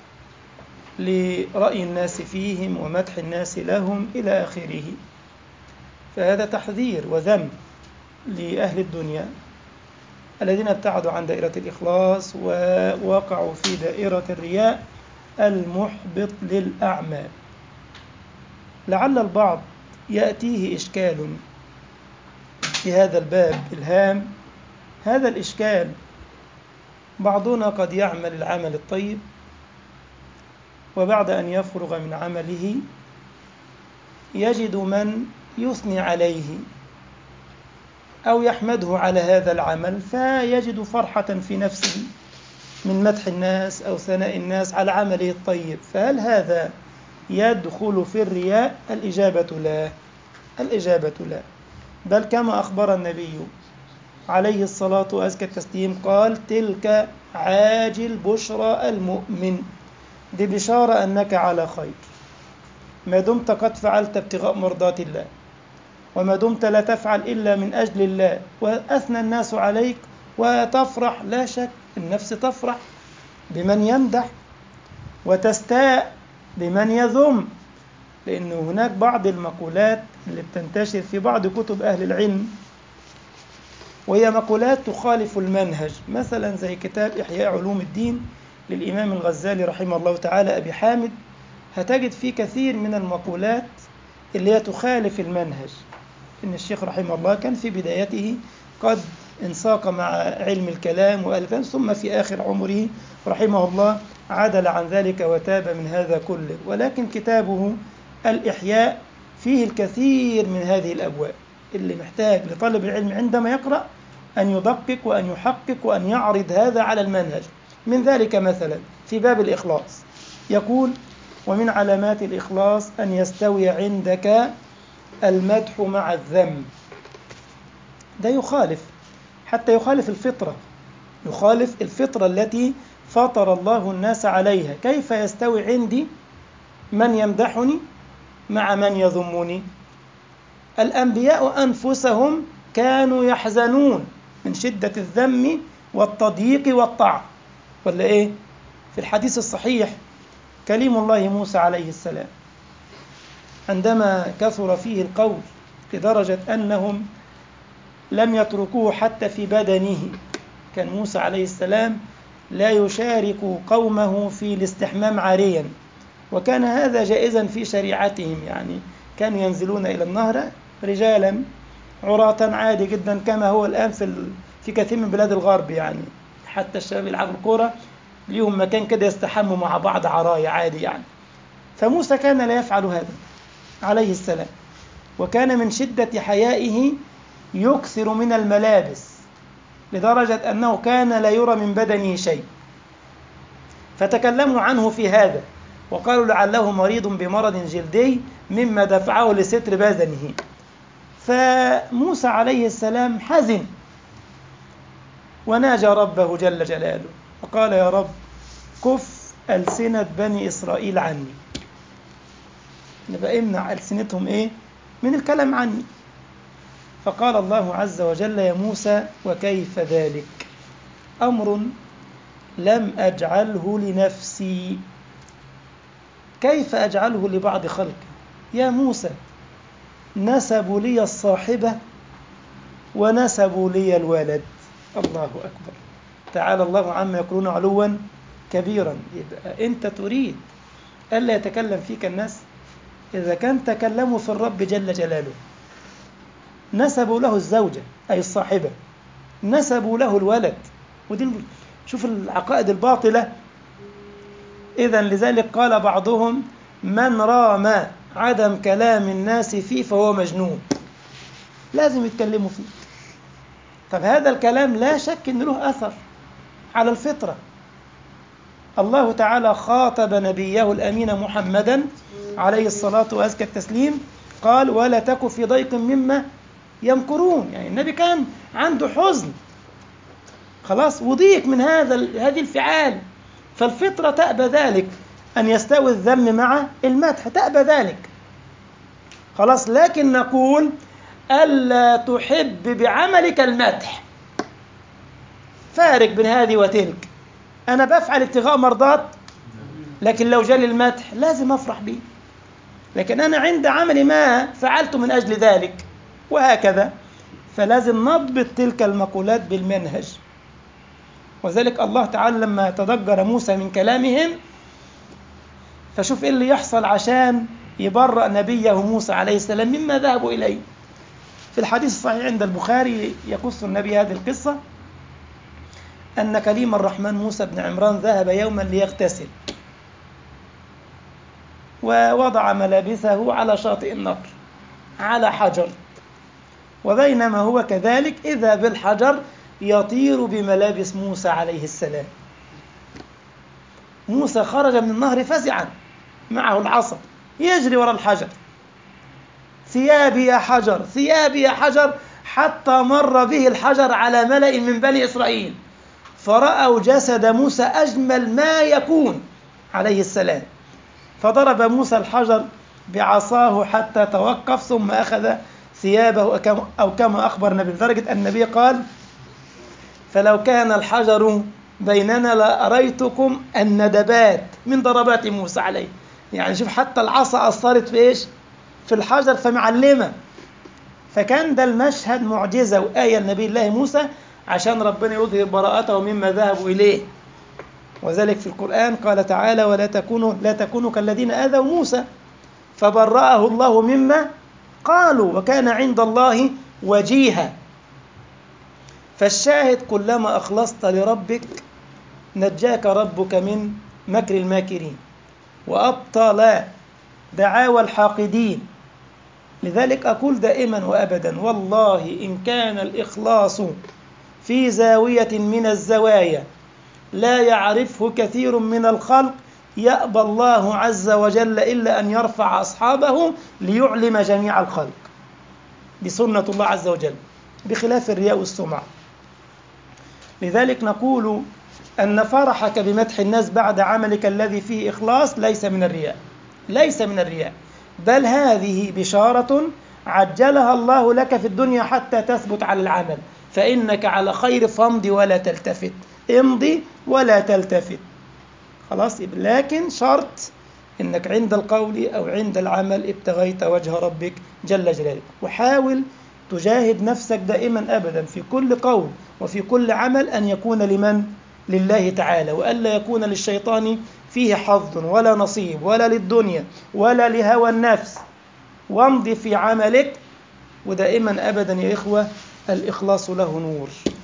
لرأي الناس فيهم ومدح الناس لهم إلى آخره فهذا تحذير وذم لأهل الدنيا الذين ابتعدوا عن دائرة الإخلاص ووقعوا في دائرة الرياء المحبط للأعمال لعل البعض يأتيه إشكال في هذا الباب الهام هذا الإشكال بعضنا قد يعمل العمل الطيب وبعد أن يفرغ من عمله يجد من يثني عليه أو يحمده على هذا العمل فيجد فرحة في نفسه من مدح الناس أو ثناء الناس على عمله الطيب فهل هذا يدخل في الرياء الإجابة لا الإجابة لا بل كما أخبر النبي عليه الصلاة وأزكى التسليم قال تلك عاجل بشرى المؤمن دي بشارة أنك على خير ما دمت قد فعلت ابتغاء مرضات الله وما دمت لا تفعل إلا من أجل الله وأثنى الناس عليك وتفرح لا شك النفس تفرح بمن يمدح وتستاء بمن يذم لأن هناك بعض المقولات اللي بتنتشر في بعض كتب أهل العلم وهي مقولات تخالف المنهج مثلا زي كتاب إحياء علوم الدين للإمام الغزالي رحمه الله تعالى أبي حامد هتجد فيه كثير من المقولات اللي هي تخالف المنهج إن الشيخ رحمه الله كان في بدايته قد انساق مع علم الكلام وألفان ثم في آخر عمره رحمه الله عدل عن ذلك وتاب من هذا كله ولكن كتابه الإحياء فيه الكثير من هذه الأبواب اللي محتاج لطالب العلم عندما يقرأ أن يدقق وأن يحقق وأن يعرض هذا على المنهج من ذلك مثلا في باب الإخلاص يقول ومن علامات الإخلاص أن يستوي عندك المدح مع الذم ده يخالف حتى يخالف الفطرة يخالف الفطرة التي فطر الله الناس عليها كيف يستوي عندي من يمدحني مع من يذمني الأنبياء أنفسهم كانوا يحزنون من شدة الذم والتضييق والطعن ولا إيه في الحديث الصحيح كليم الله موسى عليه السلام عندما كثر فيه القول لدرجة أنهم لم يتركوه حتى في بدنه كان موسى عليه السلام لا يشارك قومه في الاستحمام عاريا وكان هذا جائزا في شريعتهم يعني كانوا ينزلون إلى النهر رجالا عراة عادي جدا كما هو الآن في في كثير من بلاد الغرب يعني حتى الشباب يلعبوا الكورة ليهم مكان كده يستحموا مع بعض عرايا عادي يعني فموسى كان لا يفعل هذا عليه السلام وكان من شدة حيائه يكثر من الملابس لدرجة أنه كان لا يرى من بدنه شيء فتكلموا عنه في هذا وقالوا لعله مريض بمرض جلدي مما دفعه لستر بدنه فموسى عليه السلام حزن وناجى ربه جل جلاله وقال يا رب كف ألسنة بني إسرائيل عني نبقى امنع ألسنتهم إيه من الكلام عني فقال الله عز وجل يا موسى وكيف ذلك أمر لم أجعله لنفسي كيف أجعله لبعض خلقي يا موسى نسبوا لي الصاحبة ونسبوا لي الولد الله أكبر تعالى الله عما يقولون علوا كبيرا يبقى أنت تريد ألا يتكلم فيك الناس إذا كان تكلموا في الرب جل جلاله نسبوا له الزوجة أي الصاحبة نسبوا له الولد ودي شوف العقائد الباطلة إذا لذلك قال بعضهم من رام عدم كلام الناس فيه فهو مجنون لازم يتكلموا فيه طب هذا الكلام لا شك أن له أثر على الفطرة الله تعالى خاطب نبيه الأمين محمدا عليه الصلاة وأزكى التسليم قال ولا تك في ضيق مما يمكرون يعني النبي كان عنده حزن خلاص وضيق من هذا هذه الفعال فالفطرة تأبى ذلك أن يستوي الذم مع المدح تأبى ذلك خلاص لكن نقول ألا تحب بعملك المدح فارق بين هذه وتلك أنا بفعل ابتغاء مرضات لكن لو جالي المدح لازم أفرح به لكن أنا عند عملي ما فعلت من أجل ذلك وهكذا فلازم نضبط تلك المقولات بالمنهج وذلك الله تعالى لما تضجر موسى من كلامهم فشوف ايه اللي يحصل عشان يبرأ نبيه موسى عليه السلام مما ذهبوا إليه في الحديث الصحيح عند البخاري يقص النبي هذه القصة أن كليم الرحمن موسى بن عمران ذهب يوما ليغتسل ووضع ملابسه على شاطئ النهر على حجر وبينما هو كذلك إذا بالحجر يطير بملابس موسى عليه السلام موسى خرج من النهر فزعا معه العصا يجري وراء الحجر ثيابي يا حجر ثيابي يا حجر حتى مر به الحجر على ملأ من بني إسرائيل فرأوا جسد موسى أجمل ما يكون عليه السلام فضرب موسى الحجر بعصاه حتى توقف ثم أخذ ثيابه أو كما أخبر النبي لدرجة أن النبي قال فلو كان الحجر بيننا لأريتكم الندبات من ضربات موسى عليه يعني شوف حتى العصا أثرت في إيش في الحجر فمعلمة فكان ده المشهد معجزة وآية لنبي الله موسى عشان ربنا يظهر براءته مما ذهبوا إليه وذلك في القرآن قال تعالى ولا تكونوا لا تكونوا كالذين آذوا موسى فبرأه الله مما قالوا وكان عند الله وجيها فالشاهد كلما أخلصت لربك نجاك ربك من مكر الماكرين وأبطل دعاوى الحاقدين لذلك أقول دائما وأبدا والله إن كان الإخلاص في زاوية من الزوايا لا يعرفه كثير من الخلق يأبى الله عز وجل إلا أن يرفع أصحابه ليعلم جميع الخلق بسنة الله عز وجل بخلاف الرياء والسمعة لذلك نقول أن فرحك بمدح الناس بعد عملك الذي فيه إخلاص ليس من الرياء ليس من الرياء بل هذه بشارة عجلها الله لك في الدنيا حتى تثبت على العمل فإنك على خير فامضي ولا تلتفت امضي ولا تلتفت خلاص لكن شرط انك عند القول او عند العمل ابتغيت وجه ربك جل جلاله وحاول تجاهد نفسك دائما ابدا في كل قول وفي كل عمل ان يكون لمن لله تعالى والا يكون للشيطان فيه حظ ولا نصيب ولا للدنيا ولا لهوى النفس وامضي في عملك ودائما ابدا يا اخوه الاخلاص له نور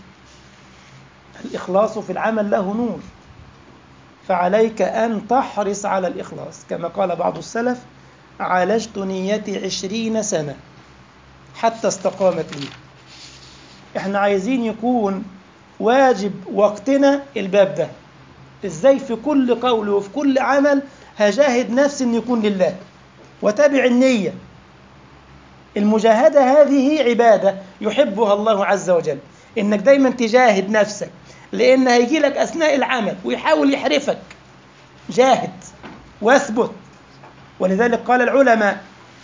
الإخلاص في العمل له نور فعليك أن تحرص على الإخلاص كما قال بعض السلف عالجت نيتي عشرين سنة حتى استقامت لي احنا عايزين يكون واجب وقتنا الباب ده ازاي في كل قول وفي كل عمل هجاهد نفسي ان يكون لله وتابع النية المجاهدة هذه عبادة يحبها الله عز وجل انك دايما تجاهد نفسك لان هيجي لك اثناء العمل ويحاول يحرفك جاهد واثبت ولذلك قال العلماء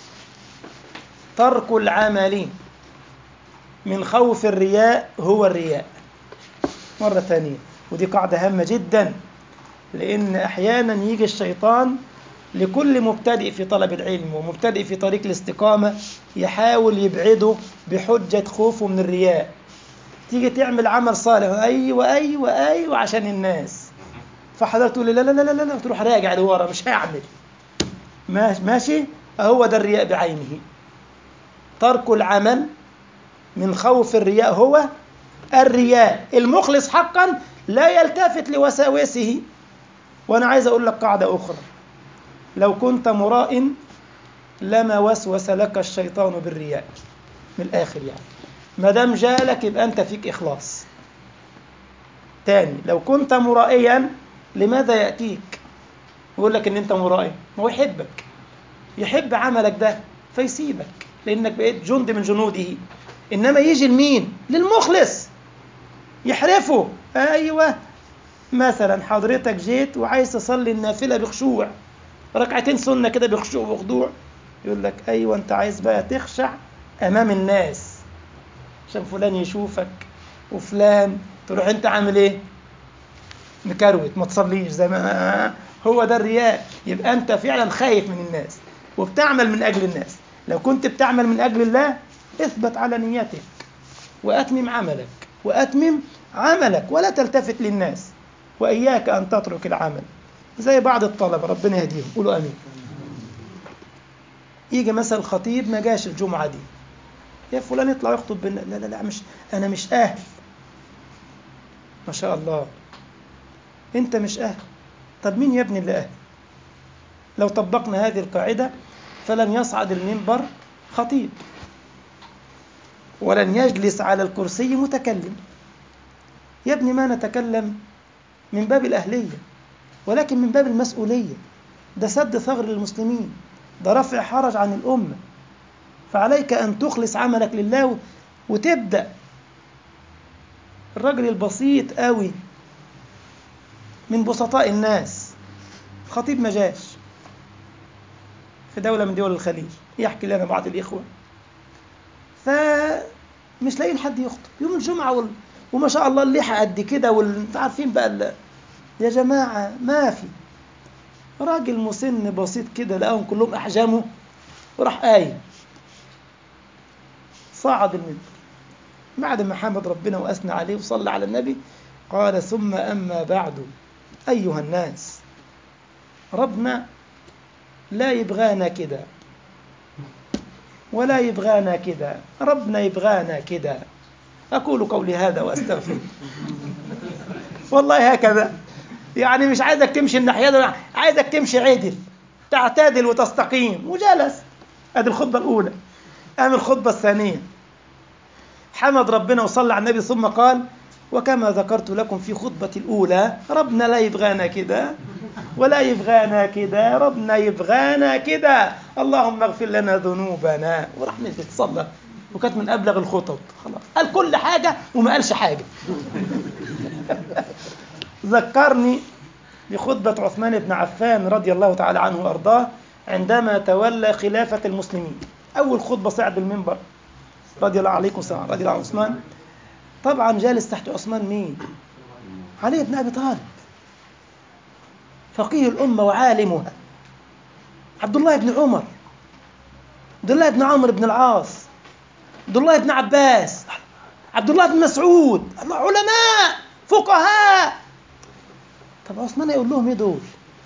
ترك العمل من خوف الرياء هو الرياء مرة ثانية ودي قاعدة هامة جدا لأن أحيانا يجي الشيطان لكل مبتدئ في طلب العلم ومبتدئ في طريق الاستقامة يحاول يبعده بحجة خوفه من الرياء تيجي تعمل عمل صالح أيوة أيوة أيوة عشان الناس فحضرتك تقول لي لا لا لا لا لا تروح راجع لورا مش هعمل ماشي هو ده الرياء بعينه ترك العمل من خوف الرياء هو الرياء المخلص حقا لا يلتفت لوساوسه وانا عايز اقول لك قاعده اخرى لو كنت مراء لما وسوس لك الشيطان بالرياء من الاخر يعني ما دام جالك يبقى انت فيك اخلاص تاني لو كنت مرائيا لماذا ياتيك يقول لك ان انت مرائي ما هو يحبك يحب عملك ده فيسيبك لانك بقيت جند من جنوده انما يجي لمين للمخلص يحرفه ايوه مثلا حضرتك جيت وعايز تصلي النافله بخشوع ركعتين سنه كده بخشوع وخضوع يقول لك ايوه انت عايز بقى تخشع امام الناس عشان فلان يشوفك وفلان تروح انت عامل ايه مكروت ما تصليش زي ما هو ده الرياء يبقى انت فعلا خايف من الناس وبتعمل من اجل الناس لو كنت بتعمل من اجل الله اثبت على نيتك واتمم عملك واتمم عملك ولا تلتفت للناس واياك ان تترك العمل زي بعض الطلبه ربنا يهديهم قولوا امين يجي مثلا الخطيب ما جاش الجمعه دي يا فلان يطلع يخطب بنا لا لا لا مش انا مش اهل ما شاء الله انت مش اهل طب مين يا ابني اللي اهل لو طبقنا هذه القاعده فلن يصعد المنبر خطيب ولن يجلس على الكرسي متكلم يا ابني ما نتكلم من باب الأهلية ولكن من باب المسؤولية ده سد ثغر للمسلمين ده رفع حرج عن الأمة فعليك أن تخلص عملك لله وتبدأ الرجل البسيط قوي من بسطاء الناس خطيب ما جاش في دولة من دول الخليج يحكي لنا بعض الإخوة فمش لاقيين حد يخطب يوم الجمعة وال... وما شاء الله اللحى قد كده وانتوا عارفين بقى ال... يا جماعة ما في راجل مسن بسيط كده لقاهم كلهم أحجامه وراح قايم صعد المنبر بعد ما حمد ربنا وأثنى عليه وصلى على النبي قال ثم أما بعد أيها الناس ربنا لا يبغانا كده ولا يبغانا كده ربنا يبغانا كده أقول قولي هذا وأستغفر والله هكذا يعني مش عايزك تمشي الناحية دي عايزك تمشي عدل تعتدل وتستقيم وجلس ادي الخطبة الأولى قام الخطبة الثانية حمد ربنا وصلى على النبي ثم قال وكما ذكرت لكم في خطبة الأولى ربنا لا يبغانا كده ولا يبغانا كده ربنا يبغانا كده اللهم اغفر لنا ذنوبنا وراح نزل صلى وكانت من أبلغ الخطب خلاص قال كل حاجة وما قالش حاجة ذكرني بخطبة عثمان بن عفان رضي الله تعالى عنه وأرضاه عندما تولى خلافة المسلمين أول خطبة صعد المنبر رضي الله عليكم السلام رضي الله عن عثمان طبعا جالس تحت عثمان مين علي بن أبي طالب فقيه الأمة وعالمها عبد الله بن عمر عبد الله بن عمرو بن العاص عبد الله بن عباس عبد الله بن مسعود علماء فقهاء طب عثمان يقول لهم ايه دول؟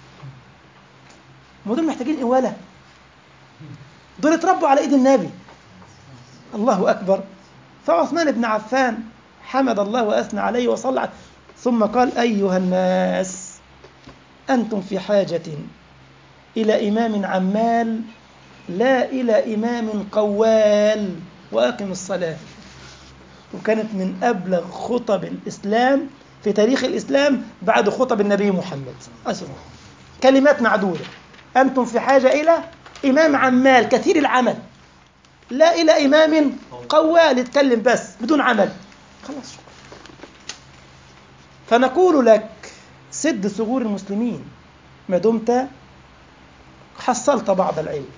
ما دول محتاجين إوالة دول اتربوا على ايد النبي الله اكبر فعثمان بن عفان حمد الله واثنى عليه وصلى ثم قال ايها الناس انتم في حاجه الى امام عمال لا الى امام قوال واقم الصلاه وكانت من ابلغ خطب الاسلام في تاريخ الاسلام بعد خطب النبي محمد أسرع. كلمات معدوده انتم في حاجه الى امام عمال كثير العمل لا الى امام قوال يتكلم بس بدون عمل خلاص شكرا فنقول لك سد ثغور المسلمين ما دمت حصلت بعض العلم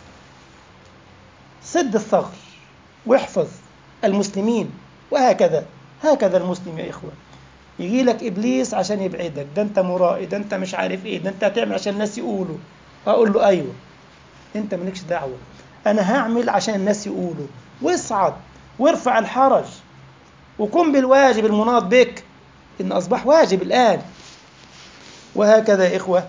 سد الثغر واحفظ المسلمين وهكذا هكذا المسلم يا إخوة يجي لك إبليس عشان يبعدك ده أنت مرائي ده أنت مش عارف إيه ده أنت هتعمل عشان الناس يقولوا اقول له ايوه انت مالكش دعوه انا هعمل عشان الناس يقولوا واصعد وارفع الحرج وقم بالواجب المناط بك ان اصبح واجب الان وهكذا يا اخوه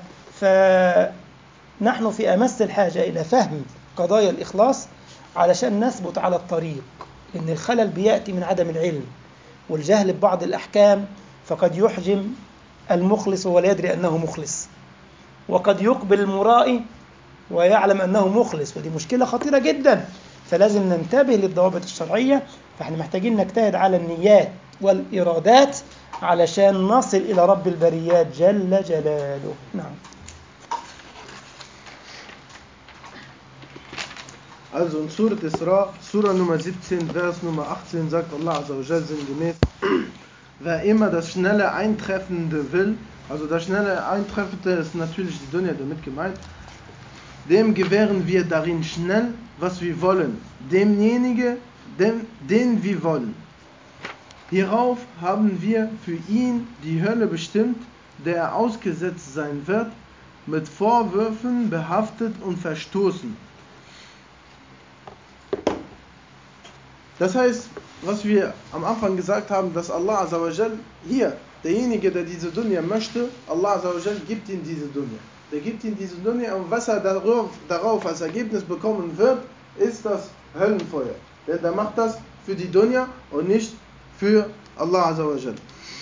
فنحن في امس الحاجه الى فهم قضايا الاخلاص علشان نثبت على الطريق ان الخلل بياتي من عدم العلم والجهل ببعض الاحكام فقد يحجم المخلص ولا يدري انه مخلص وقد يقبل المرائي ويعلم انه مخلص ودي مشكله خطيره جدا فلازم ننتبه للضوابط الشرعيه فاحنا محتاجين نجتهد على النيات والارادات علشان نصل الى رب البريات جل جلاله نعم Also in Surat Isra, Surah Nummer 17, Vers Nummer 18 sagt Allah Azzawajal sinngemäß, wer immer das schnelle Eintreffende will, also das schnelle Eintreffende ist natürlich die Dunya damit gemeint, dem gewähren wir darin schnell, was wir wollen, demjenige, dem, den wir wollen. Hierauf haben wir für ihn die Hölle bestimmt, der er ausgesetzt sein wird, mit Vorwürfen behaftet und verstoßen. Das heißt, was wir am Anfang gesagt haben, dass Allah Azawajal hier, derjenige, der diese Dunya möchte, Allah Azawajal gibt ihm diese Dunya. Der gibt ihm diese Dunya und was er darauf, darauf als Ergebnis bekommen wird, ist das Höllenfeuer. Denn der macht das für die Dunya und nicht für Allah Azawajal.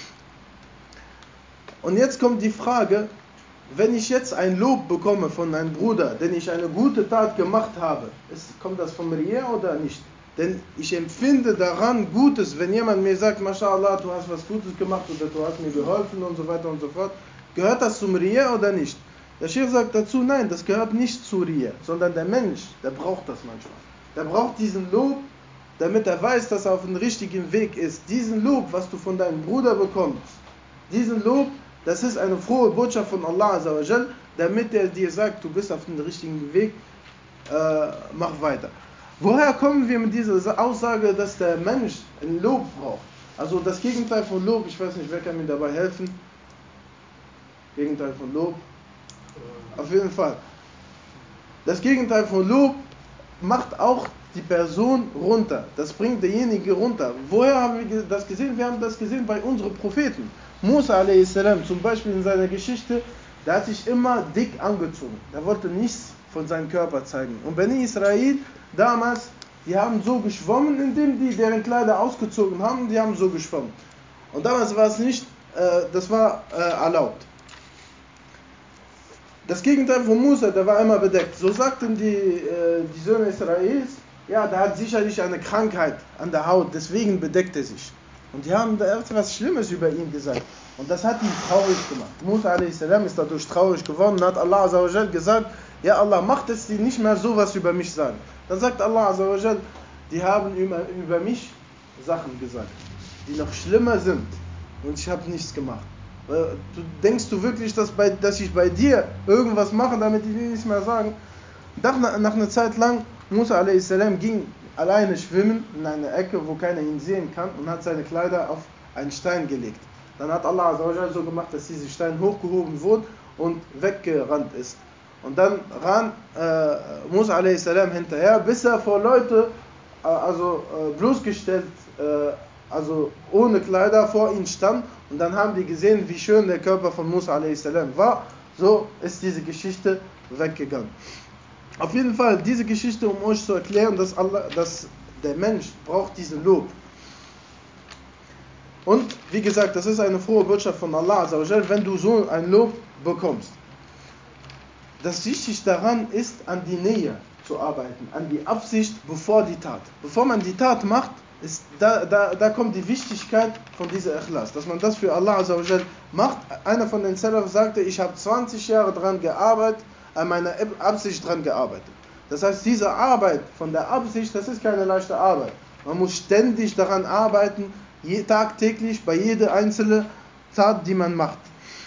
Und jetzt kommt die Frage, wenn ich jetzt ein Lob bekomme von einem Bruder, denn ich eine gute Tat gemacht habe, ist, kommt das von mir oder nicht? Denn ich empfinde daran Gutes, wenn jemand mir sagt, MashaAllah, du hast was Gutes gemacht oder du hast mir geholfen und so weiter und so fort. Gehört das zum Riya oder nicht? Der Sheikh sagt dazu, nein, das gehört nicht zu Riya, sondern der Mensch, der braucht das manchmal. Der braucht diesen Lob, damit er weiß, dass er auf dem richtigen Weg ist. Diesen Lob, was du von deinem Bruder bekommst, diesen Lob, das ist eine frohe Botschaft von Allah Azawajal, damit er dir sagt, du bist auf dem richtigen Weg, äh, mach weiter. Woher kommen wir mit dieser Aussage, dass der Mensch ein Lob braucht? Also das Gegenteil von Lob, ich weiß nicht, wer kann mir dabei helfen? Gegenteil von Lob? Auf jeden Fall. Das Gegenteil von Lob macht auch die Person runter. Das bringt derjenige runter. Woher haben wir das gesehen? Wir haben das gesehen bei unseren Propheten. Musa a.s. zum Beispiel in seiner Geschichte, der hat sich immer dick angezogen. Der wollte nichts von seinem Körper zeigen. Und Beni Israel damals, die haben so geschwommen, indem die deren Kleider ausgezogen haben, die haben so geschwommen. Und damals war es nicht, äh, das war äh, erlaubt. Das Gegenteil von Musa, der war immer bedeckt. So sagten die, äh, die Söhne Israels, ja, der hat sicherlich eine Krankheit an der Haut, deswegen bedeckt er sich. Und die haben da etwas Schlimmes über ihn gesagt. Und das hat ihn traurig gemacht. Musa a.s. ist dadurch traurig geworden und hat Allah Azawajal gesagt, ja Allah, macht es die nicht mehr sowas über mich sagen. Dann sagt Allah Azawajal, die haben über, über mich Sachen gesagt, die noch schlimmer sind. Und ich habe nichts gemacht. Du denkst du wirklich, dass, bei, dass ich bei dir irgendwas mache, damit die dir nichts mehr sagen? Nach, nach einer Zeit lang, Musa a.s. ging alleine schwimmen in eine Ecke, wo keiner ihn sehen kann und hat seine Kleider auf einen Stein gelegt. Dann hat Allah Azawajal so gemacht, dass dieser Stein hochgehoben wurde und weggerannt ist. Und dann ran äh, Musa a.s. hinterher, bis er vor Leute, äh, also äh, bloßgestellt, äh, also ohne Kleider vor ihnen stand. Und dann haben die gesehen, wie schön der Körper von Musa a.s. war. So ist diese Geschichte weggegangen. Auf jeden Fall, diese Geschichte, um euch zu erklären, dass, Allah, dass der Mensch braucht diesen Lob. Und wie gesagt, das ist eine frohe Botschaft von Allah, wenn du so ein Lob bekommst. Das Wichtigste daran ist, an die Nähe zu arbeiten, an die Absicht bevor die Tat. Bevor man die Tat macht, ist, da, da, da kommt die Wichtigkeit von dieser Ikhlas, dass man das für Allah macht. Einer von den Salaf sagte, ich habe 20 Jahre daran gearbeitet, an meiner Absicht daran gearbeitet. Das heißt, diese Arbeit von der Absicht, das ist keine leichte Arbeit. Man muss ständig daran arbeiten, tagtäglich bei jeder einzelnen Tat, die man macht.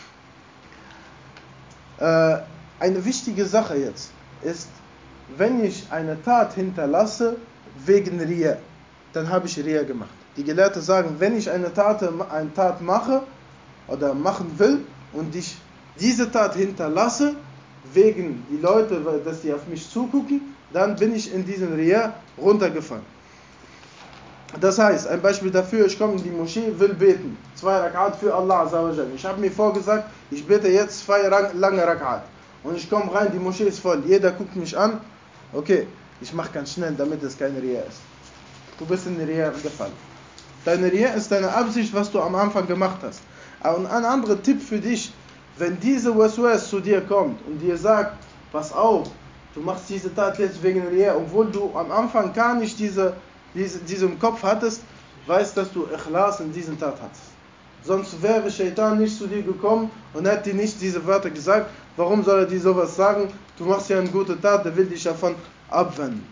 Äh, eine wichtige Sache jetzt ist, wenn ich eine Tat hinterlasse wegen Ria, dann habe ich Ria gemacht. Die Gelehrten sagen, wenn ich eine Tat, eine Tat mache oder machen will und ich diese Tat hinterlasse, wegen die Leute, weil- dass die auf mich zugucken, dann bin ich in diesen Ria runtergefallen. Das heißt, ein Beispiel dafür, ich komme in die Moschee, will beten. Zwei Rakat für Allah Azza wa Jal. Ich habe mir vorgesagt, ich bete jetzt zwei Ra- lange Rakat. Und ich komme rein, die Moschee ist voll. Jeder guckt mich an. Okay, ich mache ganz schnell, damit es keine Ria ist. Du bist in die Ria gefallen. Deine Ria ist deine Absicht, was du am Anfang gemacht hast. Und ein anderer Tipp für dich, wenn diese Waswas zu dir kommt und dir sagt, pass auf, du machst diese Tat jetzt wegen Ria, obwohl du am Anfang gar nicht diese, diese, diese im Kopf hattest, weißt, dass du Ikhlas in diesen Tat hattest. Sonst wäre Shaitan nicht zu dir gekommen und hätte dir nicht diese Wörter gesagt. Warum soll er dir sowas sagen? Du machst ja eine gute Tat, der will dich davon abwenden.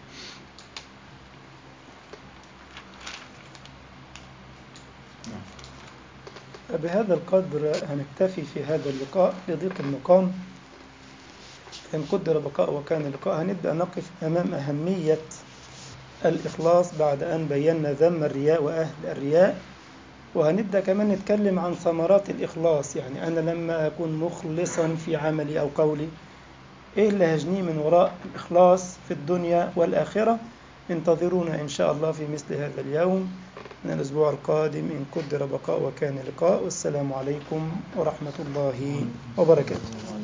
بهذا القدر هنكتفي في هذا اللقاء لضيق المقام إن قدر بقاء وكان اللقاء هنبدأ نقف أمام أهمية الإخلاص بعد أن بينا ذم الرياء وأهل الرياء وهنبدأ كمان نتكلم عن ثمرات الإخلاص يعني أنا لما أكون مخلصا في عملي أو قولي إيه اللي هجنيه من وراء الإخلاص في الدنيا والآخرة انتظرونا إن شاء الله في مثل هذا اليوم من الأسبوع القادم إن قدر بقاء وكان لقاء والسلام عليكم ورحمة الله وبركاته